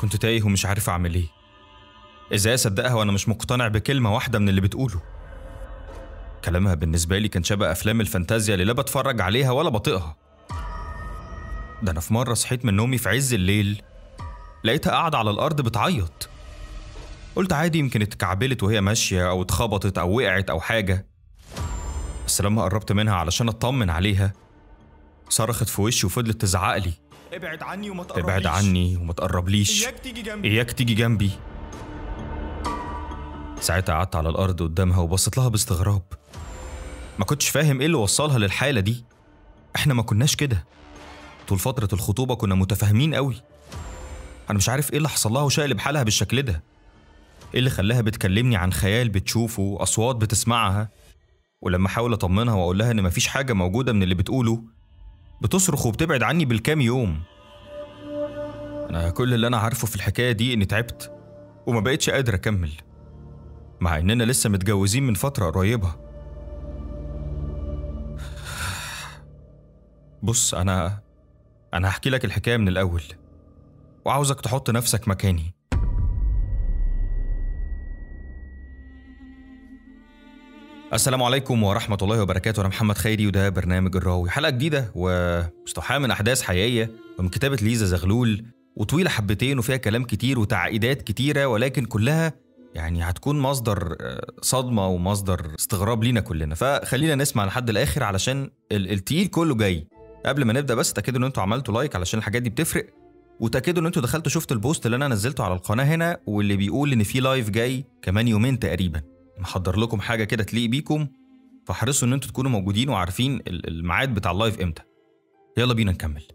كنت تايه ومش عارف اعمل ايه ازاي اصدقها وانا مش مقتنع بكلمه واحده من اللي بتقوله كلامها بالنسبه لي كان شبه افلام الفانتازيا اللي لا بتفرج عليها ولا بطيقها ده انا في مره صحيت من نومي في عز الليل لقيتها قاعده على الارض بتعيط قلت عادي يمكن اتكعبلت وهي ماشيه او اتخبطت او وقعت او حاجه بس لما قربت منها علشان اطمن عليها صرخت في وشي وفضلت تزعق لي ابعد عني وما تقربليش ابعد عني وما تقربليش اياك تيجي جنبي اياك تيجي جنبي ساعتها قعدت على الارض قدامها وبصيت لها باستغراب ما كنتش فاهم ايه اللي وصلها للحاله دي احنا ما كناش كده طول فتره الخطوبه كنا متفاهمين قوي انا مش عارف ايه اللي حصل لها وشقلب حالها بالشكل ده ايه اللي خلاها بتكلمني عن خيال بتشوفه اصوات بتسمعها ولما احاول اطمنها واقول لها ان مفيش حاجه موجوده من اللي بتقوله بتصرخ وبتبعد عني بالكام يوم انا كل اللي انا عارفه في الحكايه دي اني تعبت وما بقتش قادر اكمل مع اننا لسه متجوزين من فتره قريبه بص انا انا هحكي لك الحكايه من الاول وعاوزك تحط نفسك مكاني السلام عليكم ورحمة الله وبركاته أنا محمد خيري وده برنامج الراوي حلقة جديدة ومستوحاة من أحداث حقيقية ومن كتابة ليزا زغلول وطويلة حبتين وفيها كلام كتير وتعقيدات كتيرة ولكن كلها يعني هتكون مصدر آه، صدمة ومصدر استغراب لينا كلنا فخلينا نسمع لحد الآخر علشان ال- التقيل كله جاي قبل ما نبدأ بس تأكدوا إن أنتوا عملتوا لايك علشان الحاجات دي بتفرق وتأكدوا إن أنتوا دخلتوا شفتوا البوست اللي أنا نزلته على القناة هنا واللي بيقول إن في لايف جاي كمان يومين تقريبا محضر لكم حاجة كده تليق بيكم فاحرصوا إن أنتوا تكونوا موجودين وعارفين ال- الميعاد بتاع اللايف إمتى يلا بينا نكمل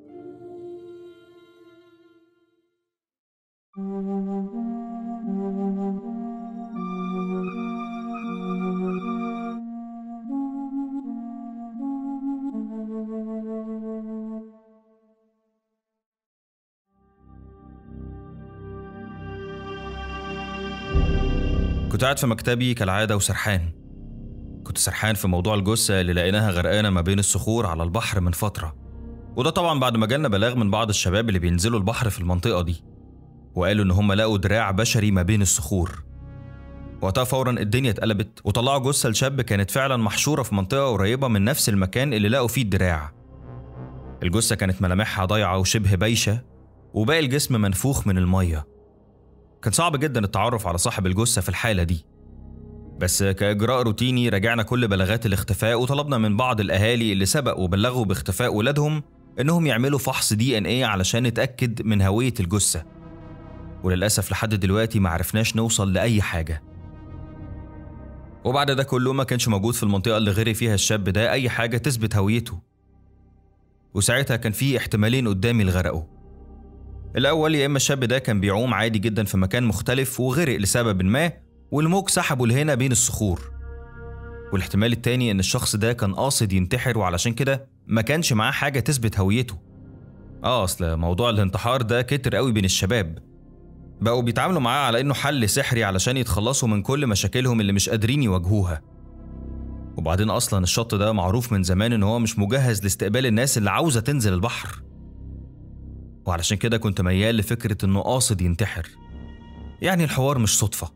كنت قاعد في مكتبي كالعادة وسرحان كنت سرحان في موضوع الجثة اللي لقيناها غرقانة ما بين الصخور على البحر من فترة وده طبعا بعد ما جالنا بلاغ من بعض الشباب اللي بينزلوا البحر في المنطقة دي وقالوا إن هم لقوا دراع بشري ما بين الصخور وقتها فورا الدنيا اتقلبت وطلعوا جثة لشاب كانت فعلا محشورة في منطقة قريبة من نفس المكان اللي لقوا فيه الدراع الجثة كانت ملامحها ضايعة وشبه بايشة وباقي الجسم منفوخ من المية كان صعب جدا التعرف على صاحب الجثة في الحالة دي بس كإجراء روتيني راجعنا كل بلاغات الاختفاء وطلبنا من بعض الأهالي اللي سبق وبلغوا باختفاء ولادهم إنهم يعملوا فحص دي إن إيه علشان نتأكد من هوية الجثة وللأسف لحد دلوقتي ما عرفناش نوصل لأي حاجة وبعد ده كله ما كانش موجود في المنطقة اللي غرق فيها الشاب ده أي حاجة تثبت هويته وساعتها كان في احتمالين قدامي لغرقه الأول يا إما الشاب ده كان بيعوم عادي جدا في مكان مختلف وغرق لسبب ما والموج سحبه لهنا بين الصخور والاحتمال التاني إن الشخص ده كان قاصد ينتحر وعلشان كده ما كانش معاه حاجة تثبت هويته آه أصل موضوع الانتحار ده كتر قوي بين الشباب بقوا بيتعاملوا معاه على إنه حل سحري علشان يتخلصوا من كل مشاكلهم اللي مش قادرين يواجهوها وبعدين أصلا الشط ده معروف من زمان إن هو مش مجهز لاستقبال الناس اللي عاوزة تنزل البحر وعلشان كده كنت ميال لفكرة إنه قاصد ينتحر يعني الحوار مش صدفة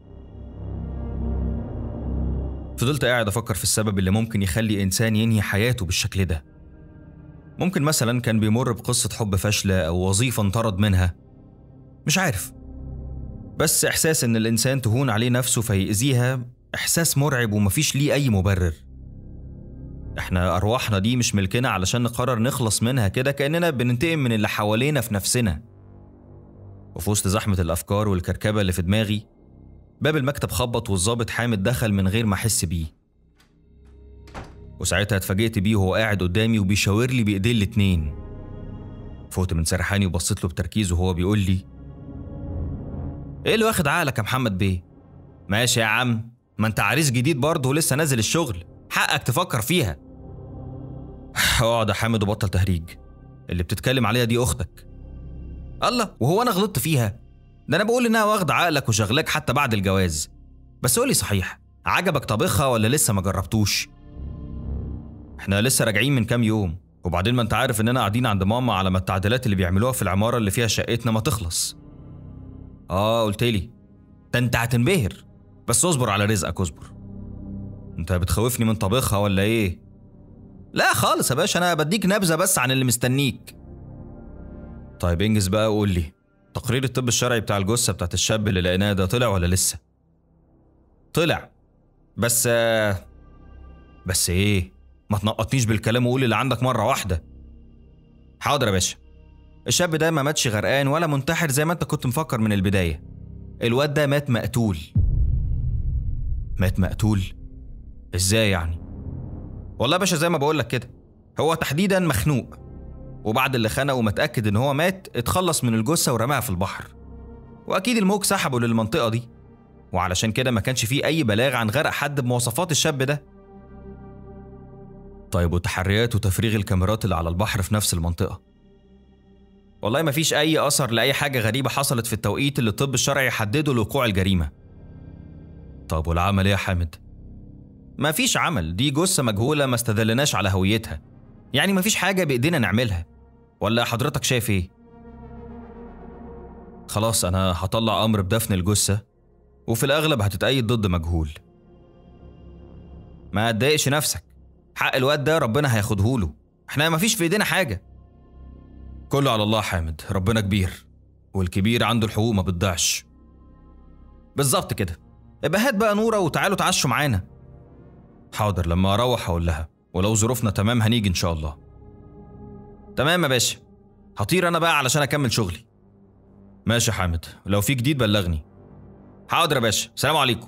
فضلت قاعد أفكر في السبب اللي ممكن يخلي إنسان ينهي حياته بالشكل ده ممكن مثلا كان بيمر بقصة حب فاشلة أو وظيفة انطرد منها مش عارف بس إحساس إن الإنسان تهون عليه نفسه فيأذيها إحساس مرعب ومفيش ليه أي مبرر إحنا أرواحنا دي مش ملكنا علشان نقرر نخلص منها كده كأننا بننتقم من اللي حوالينا في نفسنا وفي وسط زحمة الأفكار والكركبة اللي في دماغي باب المكتب خبط والظابط حامد دخل من غير ما أحس بيه وساعتها اتفاجئت بيه وهو قاعد قدامي وبيشاور لي بإيديه الاتنين فوت من سرحاني وبصيت له بتركيز وهو بيقول لي ايه اللي واخد عقلك يا محمد بيه ماشي يا عم ما انت عريس جديد برضه ولسه نازل الشغل حقك تفكر فيها اقعد يا حامد وبطل تهريج اللي بتتكلم عليها دي اختك الله وهو انا غلطت فيها ده انا بقول انها واخده عقلك وشغلاك حتى بعد الجواز بس قولي صحيح عجبك طبخها ولا لسه ما جربتوش احنا لسه راجعين من كام يوم وبعدين ما انت عارف اننا قاعدين عند ماما على ما التعديلات اللي بيعملوها في العماره اللي فيها شقتنا ما تخلص اه قلت لي ده انت هتنبهر بس اصبر على رزقك اصبر انت بتخوفني من طبيخها ولا ايه لا خالص يا باشا انا بديك نبذه بس عن اللي مستنيك طيب انجز بقى وقول لي تقرير الطب الشرعي بتاع الجثه بتاعت الشاب اللي لقيناه ده طلع ولا لسه طلع بس آه، بس ايه ما تنقطنيش بالكلام وقول اللي عندك مره واحده حاضر يا باشا الشاب ده ما ماتش غرقان ولا منتحر زي ما انت كنت مفكر من البدايه الواد ده مات مقتول مات مقتول ازاي يعني والله يا باشا زي ما بقول لك كده هو تحديدا مخنوق وبعد اللي خنقه ومتاكد ان هو مات اتخلص من الجثه ورماها في البحر واكيد الموج سحبه للمنطقه دي وعلشان كده ما كانش فيه اي بلاغ عن غرق حد بمواصفات الشاب ده طيب وتحريات وتفريغ الكاميرات اللي على البحر في نفس المنطقه والله ما فيش اي اثر لاي حاجه غريبه حصلت في التوقيت اللي الطب الشرعي حدده لوقوع الجريمه طب والعمل ايه يا حامد ما فيش عمل دي جثه مجهوله ما استدلناش على هويتها يعني ما فيش حاجه بايدينا نعملها ولا حضرتك شايف ايه خلاص انا هطلع امر بدفن الجثه وفي الاغلب هتتأيد ضد مجهول ما تضايقش نفسك حق الواد ده ربنا هياخدهوله احنا ما فيش في ايدينا حاجه كله على الله يا حامد ربنا كبير والكبير عنده الحقوق ما بتضيعش بالظبط كده ابقى هات بقى نوره وتعالوا تعشوا معانا حاضر لما اروح هقول لها ولو ظروفنا تمام هنيجي ان شاء الله تمام يا باشا هطير انا بقى علشان اكمل شغلي ماشي يا حامد لو في جديد بلغني حاضر يا باشا سلام عليكم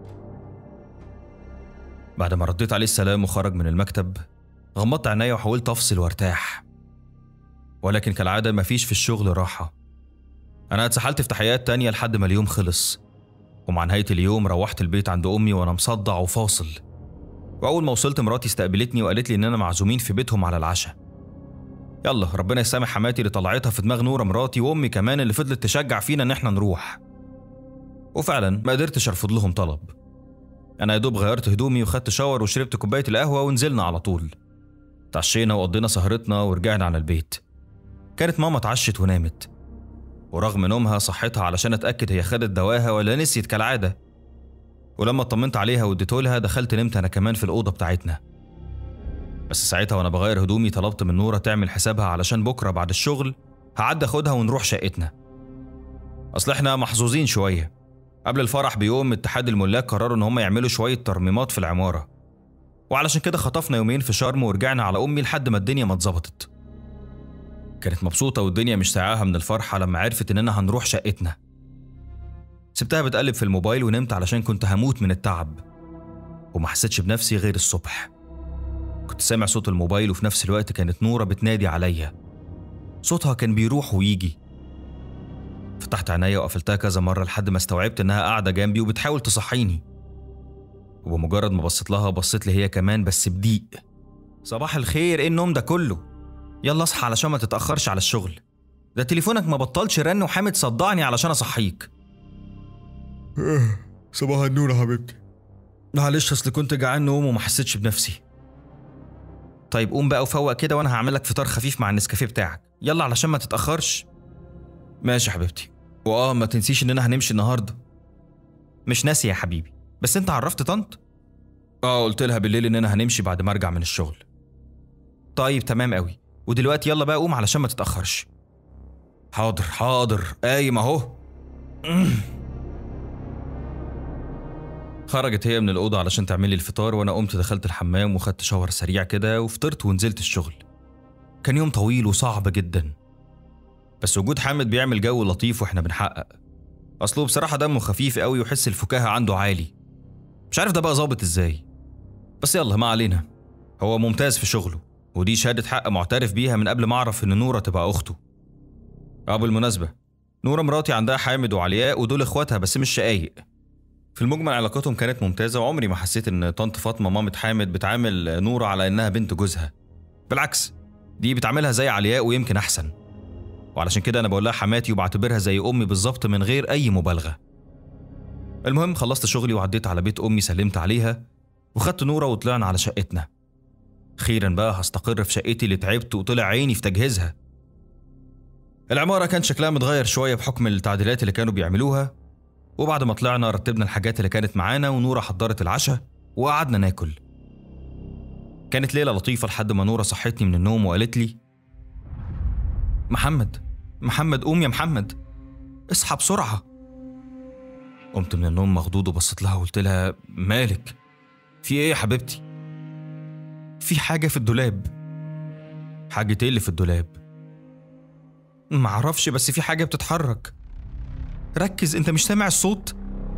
بعد ما رديت عليه السلام وخرج من المكتب غمضت عينيا وحاولت افصل وارتاح ولكن كالعادة مفيش في الشغل راحة أنا اتسحلت في تحيات تانية لحد ما اليوم خلص ومع نهاية اليوم روحت البيت عند أمي وأنا مصدع وفاصل وأول ما وصلت مراتي استقبلتني وقالت لي إننا معزومين في بيتهم على العشاء يلا ربنا يسامح حماتي اللي طلعتها في دماغ نورة مراتي وأمي كمان اللي فضلت تشجع فينا إن إحنا نروح وفعلا ما قدرتش أرفض لهم طلب أنا يا دوب غيرت هدومي وخدت شاور وشربت كوباية القهوة ونزلنا على طول تعشينا وقضينا سهرتنا ورجعنا على البيت كانت ماما اتعشت ونامت ورغم نومها صحتها علشان اتاكد هي خدت دواها ولا نسيت كالعاده ولما اطمنت عليها واديتهولها دخلت نمت انا كمان في الاوضه بتاعتنا بس ساعتها وانا بغير هدومي طلبت من نوره تعمل حسابها علشان بكره بعد الشغل هعدي اخدها ونروح شقتنا اصل احنا محظوظين شويه قبل الفرح بيوم اتحاد الملاك قرروا ان هم يعملوا شويه ترميمات في العماره وعلشان كده خطفنا يومين في شرم ورجعنا على امي لحد ما الدنيا ما اتظبطت كانت مبسوطة والدنيا مش ساعاها من الفرحة لما عرفت إننا هنروح شقتنا سبتها بتقلب في الموبايل ونمت علشان كنت هموت من التعب وما حسيتش بنفسي غير الصبح كنت سامع صوت الموبايل وفي نفس الوقت كانت نورة بتنادي عليا صوتها كان بيروح ويجي فتحت عينيا وقفلتها كذا مرة لحد ما استوعبت إنها قاعدة جنبي وبتحاول تصحيني وبمجرد ما بصيت لها بصيت لي هي كمان بس بضيق صباح الخير ايه النوم ده كله يلا اصحى علشان ما تتأخرش على الشغل ده تليفونك ما بطلش رن وحامد صدعني علشان اصحيك صباح النور يا حبيبتي معلش اصل كنت جعان نوم وما حسيتش بنفسي طيب قوم بقى وفوق كده وانا هعمل لك فطار خفيف مع النسكافيه بتاعك يلا علشان ما تتأخرش ماشي يا حبيبتي واه ما تنسيش اننا هنمشي النهارده مش ناسي يا حبيبي بس انت عرفت طنط اه قلت لها بالليل اننا هنمشي بعد ما ارجع من الشغل طيب تمام قوي ودلوقتي يلا بقى قوم علشان ما تتأخرش حاضر حاضر قايم اهو خرجت هي من الأوضة علشان تعمل لي الفطار وأنا قمت دخلت الحمام وخدت شاور سريع كده وفطرت ونزلت الشغل كان يوم طويل وصعب جدا بس وجود حامد بيعمل جو لطيف واحنا بنحقق أصله بصراحة دمه خفيف قوي وحس الفكاهة عنده عالي مش عارف ده بقى ظابط ازاي بس يلا ما علينا هو ممتاز في شغله ودي شهادة حق معترف بيها من قبل ما أعرف إن نورة تبقى أخته. أه بالمناسبة نورة مراتي عندها حامد وعلياء ودول إخواتها بس مش شقايق. في المجمل علاقتهم كانت ممتازة وعمري ما حسيت إن طنط فاطمة مامة حامد بتعامل نورة على إنها بنت جوزها. بالعكس دي بتعاملها زي علياء ويمكن أحسن. وعلشان كده أنا بقول لها حماتي وبعتبرها زي أمي بالظبط من غير أي مبالغة. المهم خلصت شغلي وعديت على بيت أمي سلمت عليها وخدت نورة وطلعنا على شقتنا. أخيرا بقى هستقر في شقتي اللي تعبت وطلع عيني في تجهيزها العمارة كان شكلها متغير شوية بحكم التعديلات اللي كانوا بيعملوها وبعد ما طلعنا رتبنا الحاجات اللي كانت معانا ونورة حضرت العشاء وقعدنا ناكل كانت ليلة لطيفة لحد ما نورة صحتني من النوم وقالت لي محمد محمد قوم يا محمد اصحى بسرعة قمت من النوم مخضوض وبصيت لها وقلت لها مالك في ايه يا حبيبتي في حاجة في الدولاب حاجة ايه اللي في الدولاب معرفش بس في حاجة بتتحرك ركز انت مش سامع الصوت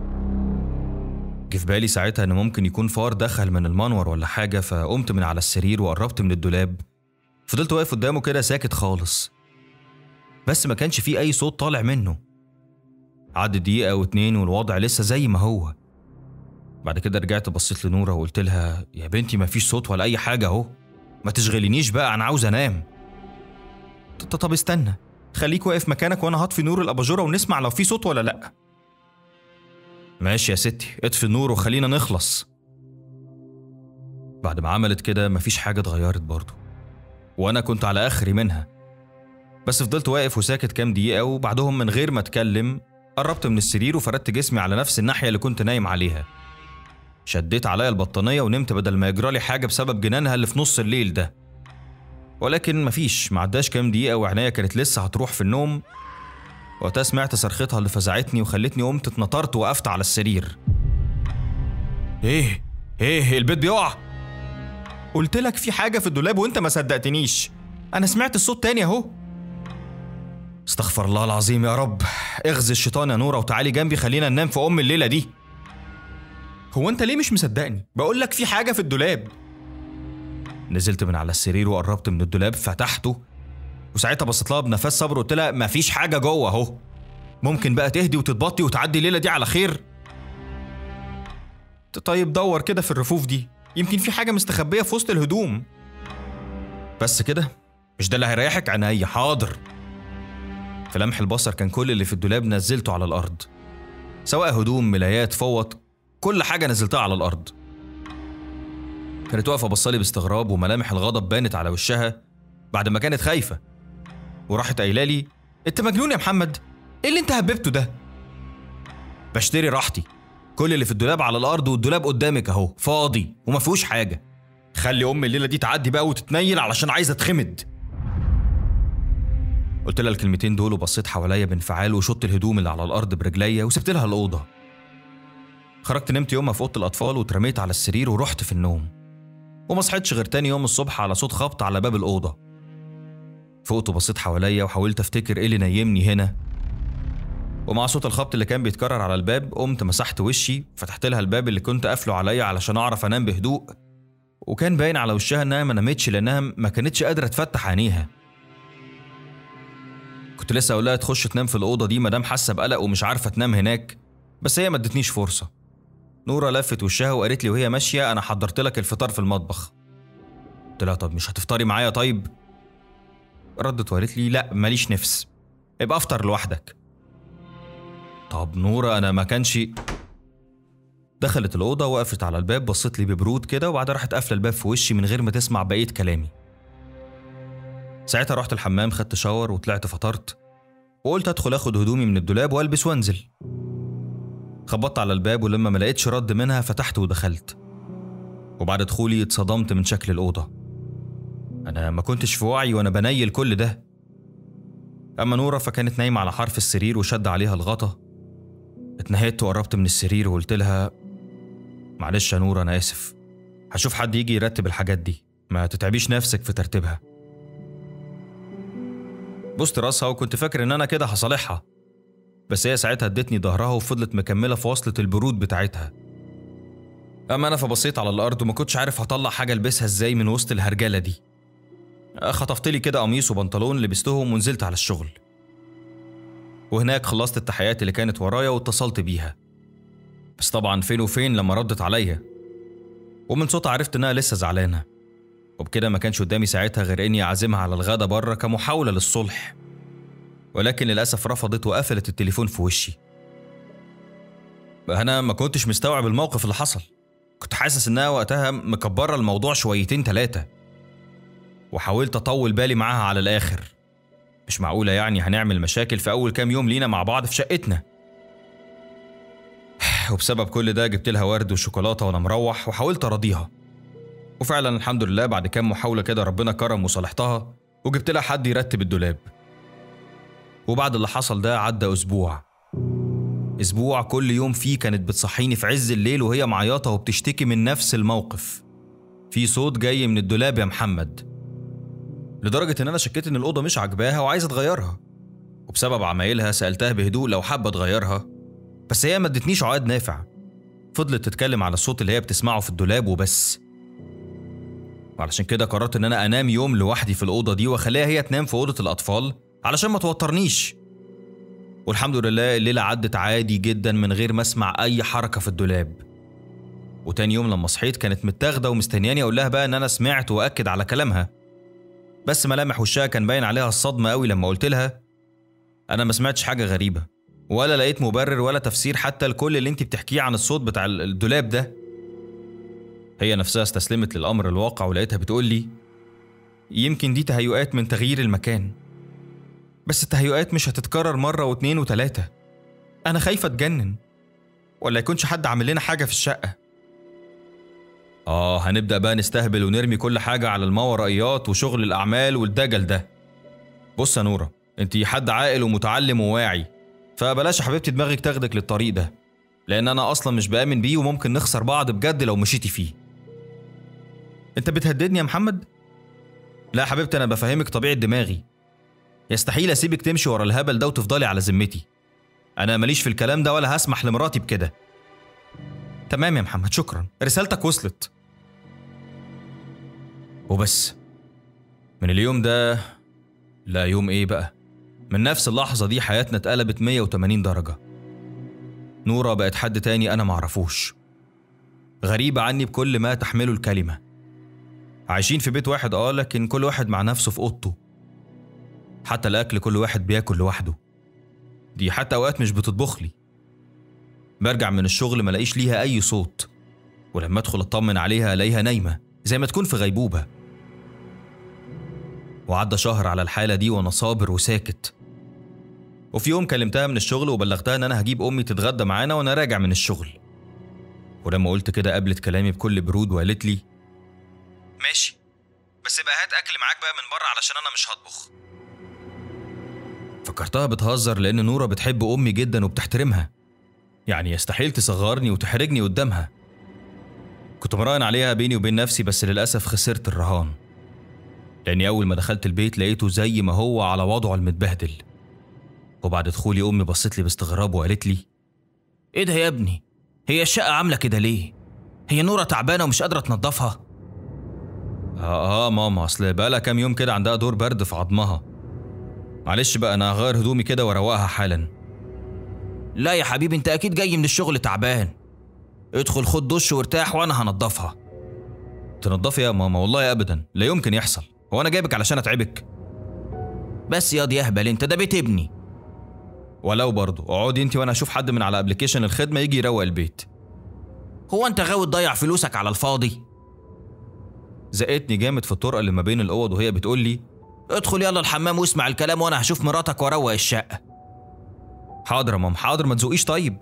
جه في بالي ساعتها ان ممكن يكون فار دخل من المنور ولا حاجة فقمت من على السرير وقربت من الدولاب فضلت واقف قدامه كده ساكت خالص بس ما كانش فيه أي صوت طالع منه عدت دقيقة أو اتنين والوضع لسه زي ما هو بعد كده رجعت بصيت لنورة وقلت لها يا بنتي ما فيش صوت ولا أي حاجة أهو ما تشغلينيش بقى أنا عاوز أنام ط- طب استنى خليك واقف مكانك وأنا هطفي نور الأباجورة ونسمع لو في صوت ولا لأ ماشي يا ستي اطفي النور وخلينا نخلص بعد ما عملت كده مفيش حاجة اتغيرت برضه وأنا كنت على آخري منها بس فضلت واقف وساكت كام دقيقة وبعدهم من غير ما أتكلم قربت من السرير وفردت جسمي على نفس الناحية اللي كنت نايم عليها شديت عليا البطانية ونمت بدل ما يجرالي حاجة بسبب جنانها اللي في نص الليل ده ولكن مفيش معداش كام دقيقة وعناية كانت لسه هتروح في النوم وقتها سمعت صرختها اللي فزعتني وخلتني قمت اتنطرت وقفت على السرير ايه ايه البيت بيقع قلت لك في حاجة في الدولاب وانت ما صدقتنيش انا سمعت الصوت تاني اهو استغفر الله العظيم يا رب اغزي الشيطان يا نورة وتعالي جنبي خلينا ننام في ام الليلة دي هو انت ليه مش مصدقني بقول لك في حاجة في الدولاب نزلت من على السرير وقربت من الدولاب فتحته وساعتها بصيت لها بنفس صبر وقلت لها مفيش حاجة جوه اهو ممكن بقى تهدي وتتبطي وتعدي الليلة دي على خير طيب دور كده في الرفوف دي يمكن في حاجة مستخبية في وسط الهدوم بس كده مش ده اللي هيريحك عينيا حاضر في لمح البصر كان كل اللي في الدولاب نزلته على الأرض سواء هدوم ملايات فوط كل حاجة نزلتها على الأرض كانت واقفة بصالي باستغراب وملامح الغضب بانت على وشها بعد ما كانت خايفة وراحت قايلة لي أنت مجنون يا محمد إيه اللي أنت هببته ده؟ بشتري راحتي كل اللي في الدولاب على الأرض والدولاب قدامك أهو فاضي وما فيهوش حاجة خلي أم الليلة دي تعدي بقى وتتنيل علشان عايزة اتخمد قلت لها الكلمتين دول وبصيت حواليا بانفعال وشط الهدوم اللي على الارض برجليا وسبت لها الاوضه خرجت نمت يومها في اوضه الاطفال واترميت على السرير ورحت في النوم وما صحيتش غير تاني يوم الصبح على صوت خبط على باب الاوضه فقت وبصيت حواليا وحاولت افتكر ايه اللي نيمني هنا ومع صوت الخبط اللي كان بيتكرر على الباب قمت مسحت وشي فتحت لها الباب اللي كنت قافله عليا علشان اعرف انام بهدوء وكان باين على وشها انها ما نامتش لانها ما كانتش قادره تفتح عينيها كنت لسه اقول لها تخش تنام في الاوضه دي مدام حاسه بقلق ومش عارفه تنام هناك بس هي ما ادتنيش فرصه نوره لفت وشها وقالت لي وهي ماشيه انا حضرت لك الفطار في المطبخ قلت لها طب مش هتفطري معايا طيب ردت وقالت لي لا ماليش نفس ابقى افطر لوحدك طب نوره انا ما كانش دخلت الأوضة وقفت على الباب بصت لي ببرود كده وبعدها راحت قافلة الباب في وشي من غير ما تسمع بقية كلامي ساعتها رحت الحمام خدت شاور وطلعت فطرت وقلت ادخل اخد هدومي من الدولاب والبس وانزل خبطت على الباب ولما ما لقيتش رد منها فتحت ودخلت وبعد دخولي اتصدمت من شكل الأوضة أنا ما كنتش في وعي وأنا بنيل كل ده أما نورة فكانت نايمة على حرف السرير وشد عليها الغطا اتنهدت وقربت من السرير وقلت لها معلش يا نورة أنا آسف هشوف حد يجي يرتب الحاجات دي ما تتعبيش نفسك في ترتيبها بوست راسها وكنت فاكر ان انا كده هصالحها بس هي ساعتها ادتني ظهرها وفضلت مكمله في وصله البرود بتاعتها اما انا فبصيت على الارض وما كنتش عارف هطلع حاجه البسها ازاي من وسط الهرجله دي خطفت لي كده قميص وبنطلون لبستهم ونزلت على الشغل وهناك خلصت التحيات اللي كانت ورايا واتصلت بيها بس طبعا فين وفين لما ردت عليا ومن صوتها عرفت انها لسه زعلانه وبكده ما كانش قدامي ساعتها غير اني اعزمها على الغدا بره كمحاوله للصلح ولكن للاسف رفضت وقفلت التليفون في وشي انا ما كنتش مستوعب الموقف اللي حصل كنت حاسس انها وقتها مكبره الموضوع شويتين تلاتة وحاولت اطول بالي معاها على الاخر مش معقولة يعني هنعمل مشاكل في أول كام يوم لينا مع بعض في شقتنا وبسبب كل ده جبت لها ورد وشوكولاتة وأنا مروح وحاولت أراضيها وفعلا الحمد لله بعد كام محاولة كده ربنا كرم وصالحتها وجبت لها حد يرتب الدولاب وبعد اللي حصل ده عدى أسبوع أسبوع كل يوم فيه كانت بتصحيني في عز الليل وهي معيطة وبتشتكي من نفس الموقف في صوت جاي من الدولاب يا محمد لدرجة إن أنا شكيت إن الأوضة مش عاجباها وعايزة تغيرها وبسبب عمايلها سألتها بهدوء لو حابة تغيرها بس هي ما ادتنيش عقد نافع فضلت تتكلم على الصوت اللي هي بتسمعه في الدولاب وبس وعلشان كده قررت إن أنا أنام يوم لوحدي في الأوضة دي وأخليها هي تنام في أوضة الأطفال علشان ما توترنيش والحمد لله الليلة عدت عادي جدا من غير ما أسمع أي حركة في الدولاب وتاني يوم لما صحيت كانت متاخدة ومستنياني أقول لها بقى إن أنا سمعت وأكد على كلامها بس ملامح وشها كان باين عليها الصدمة قوي لما قلت لها أنا ما سمعتش حاجة غريبة ولا لقيت مبرر ولا تفسير حتى لكل اللي انت بتحكيه عن الصوت بتاع الدولاب ده هي نفسها استسلمت للأمر الواقع ولقيتها بتقول لي يمكن دي تهيؤات من تغيير المكان بس التهيؤات مش هتتكرر مرة واتنين وتلاتة أنا خايفة أتجنن ولا يكونش حد عامل لنا حاجة في الشقة آه هنبدأ بقى نستهبل ونرمي كل حاجة على الماورائيات وشغل الأعمال والدجل ده بص يا نورة انت حد عاقل ومتعلم وواعي فبلاش يا حبيبتي دماغك تاخدك للطريق ده لأن أنا أصلا مش بآمن بيه وممكن نخسر بعض بجد لو مشيتي فيه انت بتهددني يا محمد؟ لا يا حبيبتي أنا بفهمك طبيعة دماغي يستحيل أسيبك تمشي ورا الهبل ده وتفضلي على ذمتي أنا ماليش في الكلام ده ولا هسمح لمراتي بكده تمام يا محمد شكرا رسالتك وصلت وبس من اليوم ده لا يوم ايه بقى من نفس اللحظة دي حياتنا اتقلبت 180 درجة نورة بقت حد تاني أنا معرفوش غريبة عني بكل ما تحمله الكلمة عايشين في بيت واحد اه لكن كل واحد مع نفسه في أوضته حتى الأكل كل واحد بياكل لوحده دي حتى أوقات مش بتطبخ لي برجع من الشغل ملاقيش ليها أي صوت ولما أدخل أطمن عليها ألاقيها نايمة زي ما تكون في غيبوبة وعدى شهر على الحالة دي وأنا صابر وساكت وفي يوم كلمتها من الشغل وبلغتها إن أنا هجيب أمي تتغدى معانا وأنا راجع من الشغل ولما قلت كده قابلت كلامي بكل برود وقالت لي ماشي بس يبقى هات أكل معاك بقى من بره علشان أنا مش هطبخ فكرتها بتهزر لأن نورة بتحب أمي جدا وبتحترمها يعني يستحيل تصغرني وتحرجني قدامها كنت مراهن عليها بيني وبين نفسي بس للأسف خسرت الرهان لأني أول ما دخلت البيت لقيته زي ما هو على وضعه المتبهدل وبعد دخولي أمي بصت لي باستغراب وقالت لي إيه ده يا ابني؟ هي الشقة عاملة كده ليه؟ هي نورة تعبانة ومش قادرة تنضفها؟ آه آه ماما أصل بقالها كام يوم كده عندها دور برد في عظمها معلش بقى أنا هغير هدومي كده وأروقها حالا لا يا حبيبي أنت أكيد جاي من الشغل تعبان ادخل خد دش وارتاح وأنا هنضفها تنضفي يا ماما والله أبدا لا يمكن يحصل هو أنا جايبك علشان أتعبك بس ياض يهبل أنت ده بيت ابني ولو برضه اقعدي انت وانا اشوف حد من على ابلكيشن الخدمه يجي يروق البيت هو انت غاوي تضيع فلوسك على الفاضي زقتني جامد في الطرقه اللي ما بين الاوض وهي بتقول لي ادخل يلا الحمام واسمع الكلام وانا هشوف مراتك واروق الشقه حاضر يا مام حاضر ما تزوقيش طيب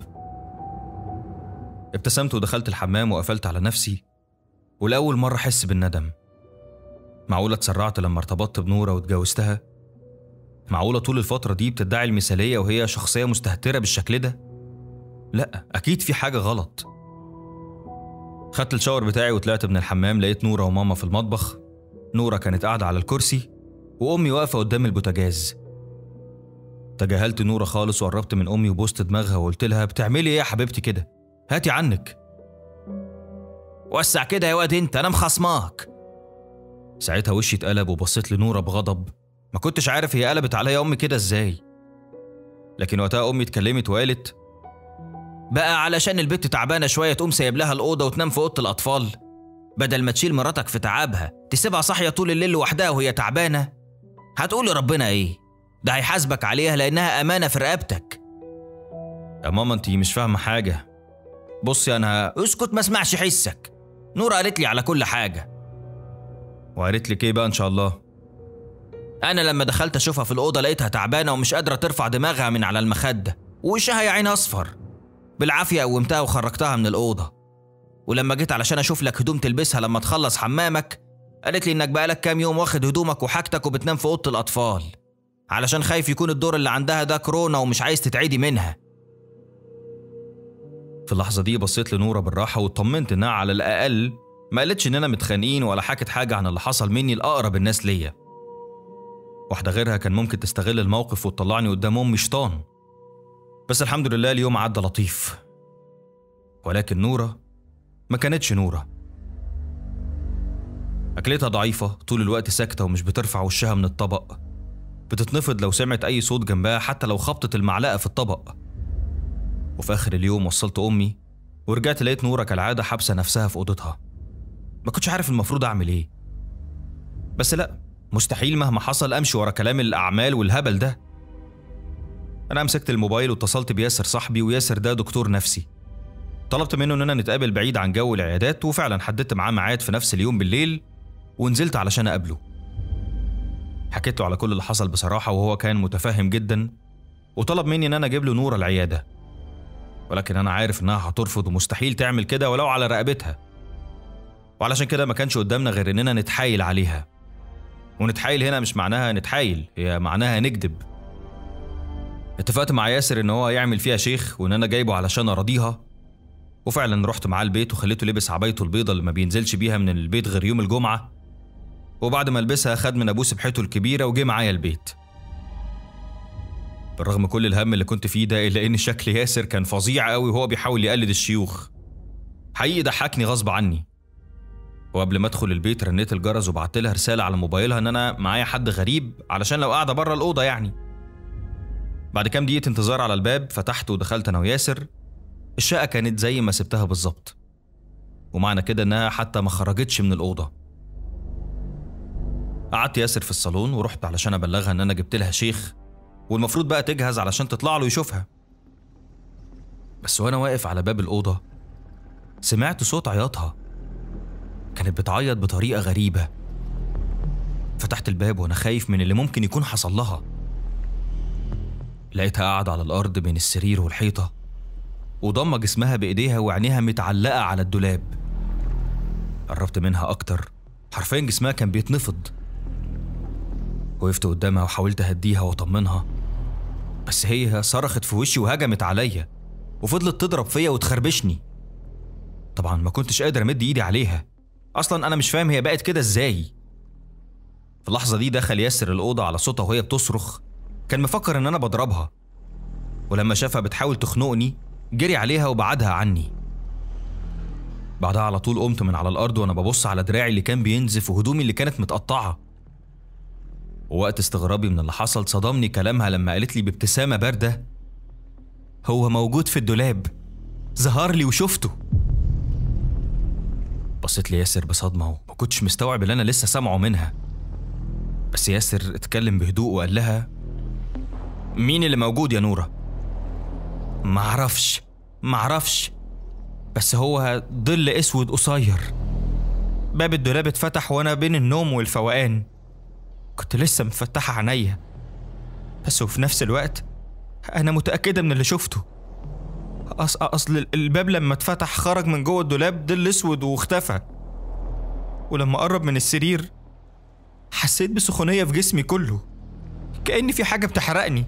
ابتسمت ودخلت الحمام وقفلت على نفسي ولاول مره احس بالندم معقوله اتسرعت لما ارتبطت بنوره واتجوزتها معقولة طول الفترة دي بتدعي المثالية وهي شخصية مستهترة بالشكل ده؟ لأ أكيد في حاجة غلط خدت الشاور بتاعي وطلعت من الحمام لقيت نورة وماما في المطبخ نورة كانت قاعدة على الكرسي وأمي واقفة قدام البوتاجاز تجاهلت نورة خالص وقربت من أمي وبوست دماغها وقلت لها بتعملي إيه يا حبيبتي كده؟ هاتي عنك وسع كده يا واد أنت أنا مخصماك ساعتها وشي اتقلب وبصيت لنورة بغضب ما كنتش عارف هي قلبت عليا امي كده ازاي لكن وقتها امي اتكلمت وقالت بقى علشان البت تعبانه شويه تقوم سايب لها الاوضه وتنام في اوضه الاطفال بدل ما تشيل مراتك في تعبها تسيبها صاحيه طول الليل لوحدها وهي تعبانه هتقول ربنا ايه ده هيحاسبك عليها لانها امانه في رقبتك يا ماما انتي مش فاهمه حاجه بصي انا اسكت ما اسمعش حسك نور قالت لي على كل حاجه وقالت لك ايه بقى ان شاء الله أنا لما دخلت أشوفها في الأوضة لقيتها تعبانة ومش قادرة ترفع دماغها من على المخدة ووشها يا عين أصفر بالعافية قومتها وخرجتها من الأوضة ولما جيت علشان أشوف لك هدوم تلبسها لما تخلص حمامك قالت لي إنك بقالك كام يوم واخد هدومك وحاجتك وبتنام في أوضة الأطفال علشان خايف يكون الدور اللي عندها ده كورونا ومش عايز تتعدي منها في اللحظة دي بصيت لنورة بالراحة واطمنت إنها على الأقل ما قالتش إننا متخانقين ولا حكت حاجة عن اللي حصل مني لأقرب الناس ليا واحدة غيرها كان ممكن تستغل الموقف وتطلعني قدام أمي شيطان بس الحمد لله اليوم عدى لطيف ولكن نورة ما كانتش نورة أكلتها ضعيفة طول الوقت ساكتة ومش بترفع وشها من الطبق بتتنفض لو سمعت أي صوت جنبها حتى لو خبطت المعلقة في الطبق وفي آخر اليوم وصلت أمي ورجعت لقيت نورة كالعادة حابسة نفسها في أوضتها ما كنتش عارف المفروض أعمل إيه بس لأ مستحيل مهما حصل أمشي ورا كلام الأعمال والهبل ده أنا مسكت الموبايل واتصلت بياسر صاحبي وياسر ده دكتور نفسي طلبت منه إننا نتقابل بعيد عن جو العيادات وفعلا حددت معاه ميعاد في نفس اليوم بالليل ونزلت علشان أقابله حكيت له على كل اللي حصل بصراحة وهو كان متفهم جدا وطلب مني إن أنا أجيب له نورة العيادة ولكن أنا عارف إنها هترفض ومستحيل تعمل كده ولو على رقبتها وعلشان كده ما كانش قدامنا غير إننا نتحايل عليها ونتحايل هنا مش معناها نتحايل هي معناها نكذب اتفقت مع ياسر ان هو يعمل فيها شيخ وان انا جايبه علشان اراضيها وفعلا رحت معاه البيت وخليته لبس عبايته البيضة اللي ما بينزلش بيها من البيت غير يوم الجمعة وبعد ما لبسها خد من ابوه سبحته الكبيرة وجه معايا البيت بالرغم كل الهم اللي كنت فيه ده الا ان شكل ياسر كان فظيع قوي وهو بيحاول يقلد الشيوخ حقيقي ضحكني غصب عني وقبل ما ادخل البيت رنيت الجرس وبعت لها رساله على موبايلها ان انا معايا حد غريب علشان لو قاعده بره الاوضه يعني بعد كام دقيقه انتظار على الباب فتحت ودخلت انا وياسر الشقه كانت زي ما سبتها بالظبط ومعنى كده انها حتى ما خرجتش من الاوضه قعدت ياسر في الصالون ورحت علشان ابلغها ان انا جبت لها شيخ والمفروض بقى تجهز علشان تطلع له يشوفها بس وانا واقف على باب الاوضه سمعت صوت عياطها كانت بتعيط بطريقه غريبه فتحت الباب وانا خايف من اللي ممكن يكون حصل لها لقيتها قاعده على الارض بين السرير والحيطه وضم جسمها بايديها وعينيها متعلقه على الدولاب قربت منها اكتر حرفيا جسمها كان بيتنفض وقفت قدامها وحاولت اهديها واطمنها بس هي صرخت في وشي وهجمت عليا وفضلت تضرب فيا وتخربشني طبعا ما كنتش قادر امد ايدي عليها اصلا انا مش فاهم هي بقت كده ازاي في اللحظه دي دخل ياسر الاوضه على صوتها وهي بتصرخ كان مفكر ان انا بضربها ولما شافها بتحاول تخنقني جري عليها وبعدها عني بعدها على طول قمت من على الارض وانا ببص على دراعي اللي كان بينزف وهدومي اللي كانت متقطعه ووقت استغرابي من اللي حصل صدمني كلامها لما قالت لي بابتسامه بارده هو موجود في الدولاب ظهر لي وشفته بصيت لياسر بصدمه وما كنتش مستوعب اللي انا لسه سامعه منها بس ياسر اتكلم بهدوء وقال لها مين اللي موجود يا نوره معرفش معرفش بس هو ظل اسود قصير باب الدولاب اتفتح وانا بين النوم والفوقان كنت لسه مفتحة عينيا بس وفي نفس الوقت أنا متأكدة من اللي شفته أص... أصل الباب لما اتفتح خرج من جوه الدولاب ظل أسود واختفى ولما قرب من السرير حسيت بسخونية في جسمي كله كأن في حاجة بتحرقني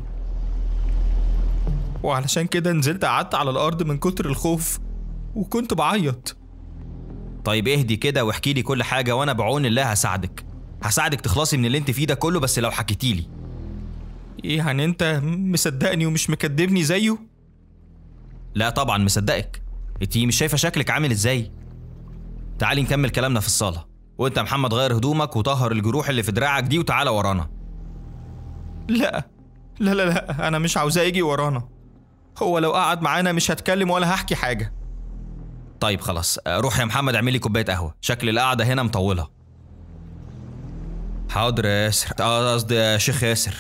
وعلشان كده نزلت قعدت على الأرض من كتر الخوف وكنت بعيط طيب اهدي كده واحكي لي كل حاجة وأنا بعون الله هساعدك هساعدك تخلصي من اللي انت فيه ده كله بس لو حكيتي لي ايه يعني انت مصدقني ومش مكدبني زيه لا طبعا مصدقك انت مش شايفه شكلك عامل ازاي تعالي نكمل كلامنا في الصاله وانت يا محمد غير هدومك وطهر الجروح اللي في دراعك دي وتعالى ورانا لا لا لا لا انا مش عاوزاه يجي ورانا هو لو قعد معانا مش هتكلم ولا هحكي حاجه طيب خلاص روح يا محمد اعملي كوبايه قهوه شكل القعده هنا مطوله حاضر يا ياسر اه قصدي يا شيخ ياسر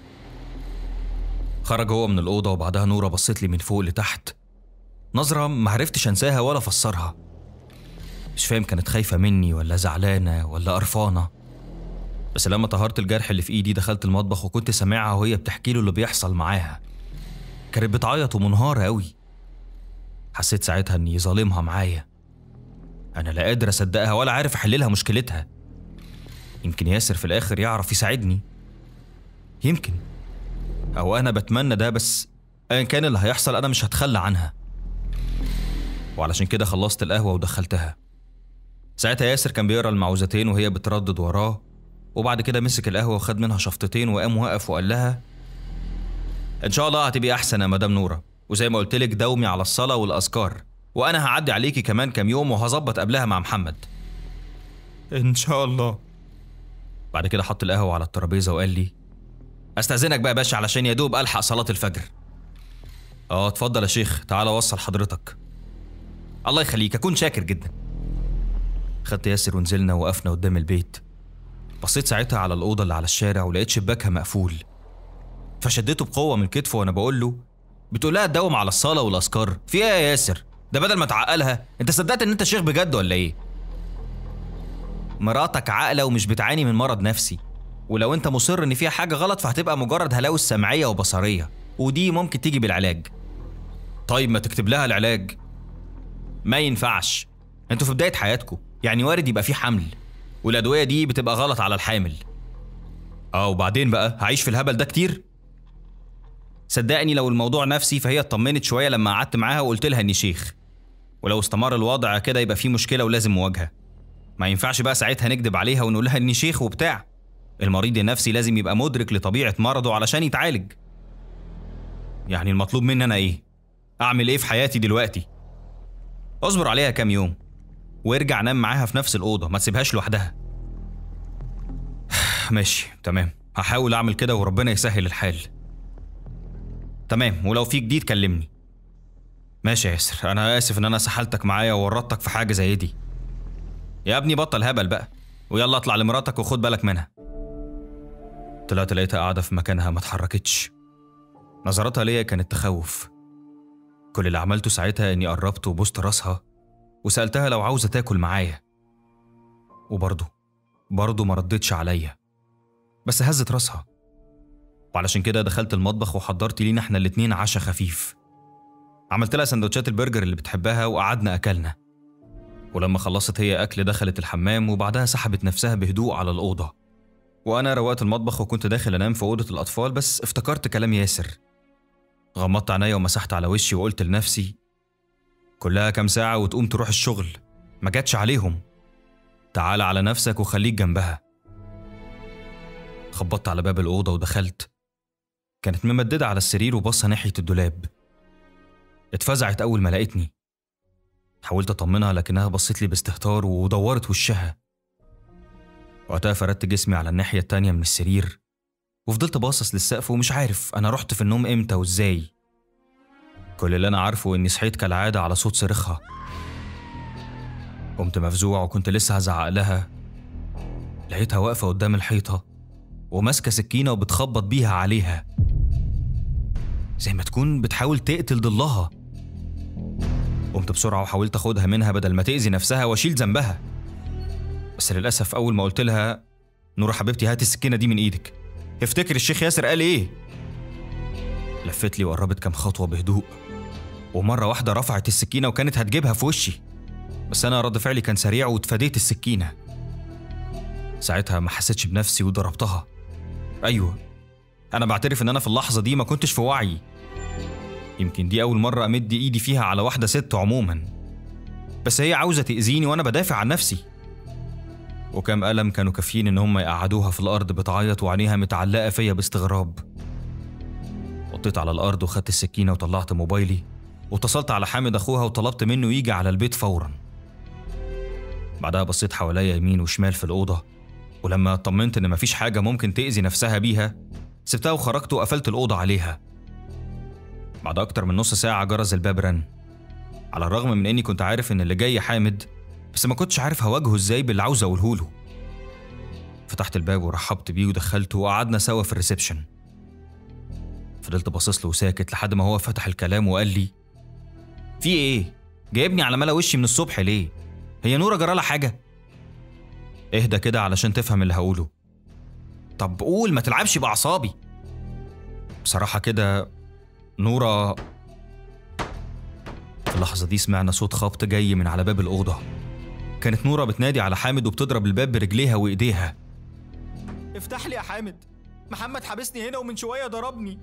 خرج هو من الأوضة وبعدها نورة بصت لي من فوق لتحت نظرة ما عرفتش أنساها ولا أفسرها مش فاهم كانت خايفة مني ولا زعلانة ولا قرفانة بس لما طهرت الجرح اللي في ايدي دخلت المطبخ وكنت سامعها وهي بتحكي له اللي بيحصل معاها كانت بتعيط ومنهارة قوي حسيت ساعتها اني ظالمها معايا انا لا قادر اصدقها ولا عارف احل لها مشكلتها يمكن ياسر في الاخر يعرف يساعدني يمكن او انا بتمنى ده بس ايا كان اللي هيحصل انا مش هتخلى عنها وعلشان كده خلصت القهوه ودخلتها ساعتها ياسر كان بيقرا المعوذتين وهي بتردد وراه وبعد كده مسك القهوه وخد منها شفطتين وقام وقف وقال لها ان شاء الله هتبقي احسن يا مدام نوره وزي ما قلت لك دومي على الصلاه والاذكار وانا هعدي عليكي كمان كام يوم وهظبط قبلها مع محمد ان شاء الله بعد كده حط القهوه على الترابيزه وقال لي استاذنك بقى يا باشا علشان يا دوب الحق صلاه الفجر اه اتفضل يا شيخ تعالى وصل حضرتك الله يخليك اكون شاكر جدا خدت ياسر ونزلنا وقفنا قدام البيت بصيت ساعتها على الأوضة اللي على الشارع ولقيت شباكها مقفول فشديته بقوة من كتفه وأنا بقول له بتقول لها تداوم على الصلاة والأذكار في إيه يا ياسر؟ ده بدل ما تعقلها أنت صدقت إن أنت شيخ بجد ولا إيه؟ مراتك عاقلة ومش بتعاني من مرض نفسي ولو أنت مصر إن فيها حاجة غلط فهتبقى مجرد هلاوس سمعية وبصرية ودي ممكن تيجي بالعلاج طيب ما تكتب لها العلاج ما ينفعش انتوا في بداية حياتكم يعني وارد يبقى في حمل والأدوية دي بتبقى غلط على الحامل اه وبعدين بقى هعيش في الهبل ده كتير صدقني لو الموضوع نفسي فهي اطمنت شوية لما قعدت معاها وقلت لها اني شيخ ولو استمر الوضع كده يبقى في مشكلة ولازم مواجهة ما ينفعش بقى ساعتها نكذب عليها ونقول لها اني شيخ وبتاع المريض النفسي لازم يبقى مدرك لطبيعة مرضه علشان يتعالج يعني المطلوب مني انا ايه اعمل ايه في حياتي دلوقتي اصبر عليها كام يوم وارجع نام معاها في نفس الأوضة ما تسيبهاش لوحدها ماشي تمام هحاول أعمل كده وربنا يسهل الحال تمام ولو في جديد كلمني ماشي يا ياسر أنا آسف إن أنا سحلتك معايا وورطتك في حاجة زي دي يا ابني بطل هبل بقى ويلا اطلع لمراتك وخد بالك منها طلعت لقيتها قاعدة في مكانها ما اتحركتش نظرتها ليا كانت تخوف كل اللي عملته ساعتها اني قربت وبوست راسها وسألتها لو عاوزة تاكل معايا وبرضه برضه ما ردتش عليا بس هزت راسها وعلشان كده دخلت المطبخ وحضرت لينا احنا الاتنين عشا خفيف عملت لها سندوتشات البرجر اللي بتحبها وقعدنا أكلنا ولما خلصت هي أكل دخلت الحمام وبعدها سحبت نفسها بهدوء على الأوضة وأنا روقت المطبخ وكنت داخل أنام في أوضة الأطفال بس افتكرت كلام ياسر غمضت عينيا ومسحت على وشي وقلت لنفسي كلها كام ساعة وتقوم تروح الشغل ما جاتش عليهم تعال على نفسك وخليك جنبها خبطت على باب الأوضة ودخلت كانت ممددة على السرير وبصة ناحية الدولاب اتفزعت أول ما لقيتني حاولت أطمنها لكنها بصت لي باستهتار ودورت وشها وقتها فردت جسمي على الناحية التانية من السرير وفضلت باصص للسقف ومش عارف أنا رحت في النوم إمتى وإزاي كل اللي أنا عارفه إني صحيت كالعادة على صوت صريخها قمت مفزوع وكنت لسه هزعق لها لقيتها واقفة قدام الحيطة وماسكة سكينة وبتخبط بيها عليها زي ما تكون بتحاول تقتل ضلها قمت بسرعة وحاولت أخدها منها بدل ما تأذي نفسها وأشيل ذنبها بس للأسف أول ما قلت لها نورة حبيبتي هاتي السكينة دي من إيدك افتكر الشيخ ياسر قال إيه لفت لي وقربت كام خطوة بهدوء ومرة واحدة رفعت السكينة وكانت هتجيبها في وشي بس أنا رد فعلي كان سريع واتفاديت السكينة ساعتها ما حسيتش بنفسي وضربتها أيوه أنا بعترف إن أنا في اللحظة دي ما كنتش في وعي يمكن دي أول مرة أمد إيدي فيها على واحدة ست عموما بس هي عاوزة تأذيني وأنا بدافع عن نفسي وكم ألم كانوا كافيين إن هم يقعدوها في الأرض بتعيط وعينيها متعلقة فيا باستغراب وطيت على الأرض وخدت السكينة وطلعت موبايلي واتصلت على حامد أخوها وطلبت منه يجي على البيت فورا بعدها بصيت حواليا يمين وشمال في الأوضة ولما اطمنت إن مفيش حاجة ممكن تأذي نفسها بيها سبتها وخرجت وقفلت الأوضة عليها بعد أكتر من نص ساعة جرس الباب رن على الرغم من إني كنت عارف إن اللي جاي حامد بس ما كنتش عارف هواجهه إزاي باللي عاوز أقوله له فتحت الباب ورحبت بيه ودخلته وقعدنا سوا في الريسبشن فضلت باصص له وساكت لحد ما هو فتح الكلام وقال لي في ايه جايبني على ملا وشي من الصبح ليه هي نوره جرالها حاجه اهدى كده علشان تفهم اللي هقوله طب قول ما تلعبش بأعصابي بصراحة كده نورة في اللحظة دي سمعنا صوت خبط جاي من على باب الأوضة كانت نورة بتنادي على حامد وبتضرب الباب برجليها وإيديها افتح لي يا حامد محمد حبسني هنا ومن شوية ضربني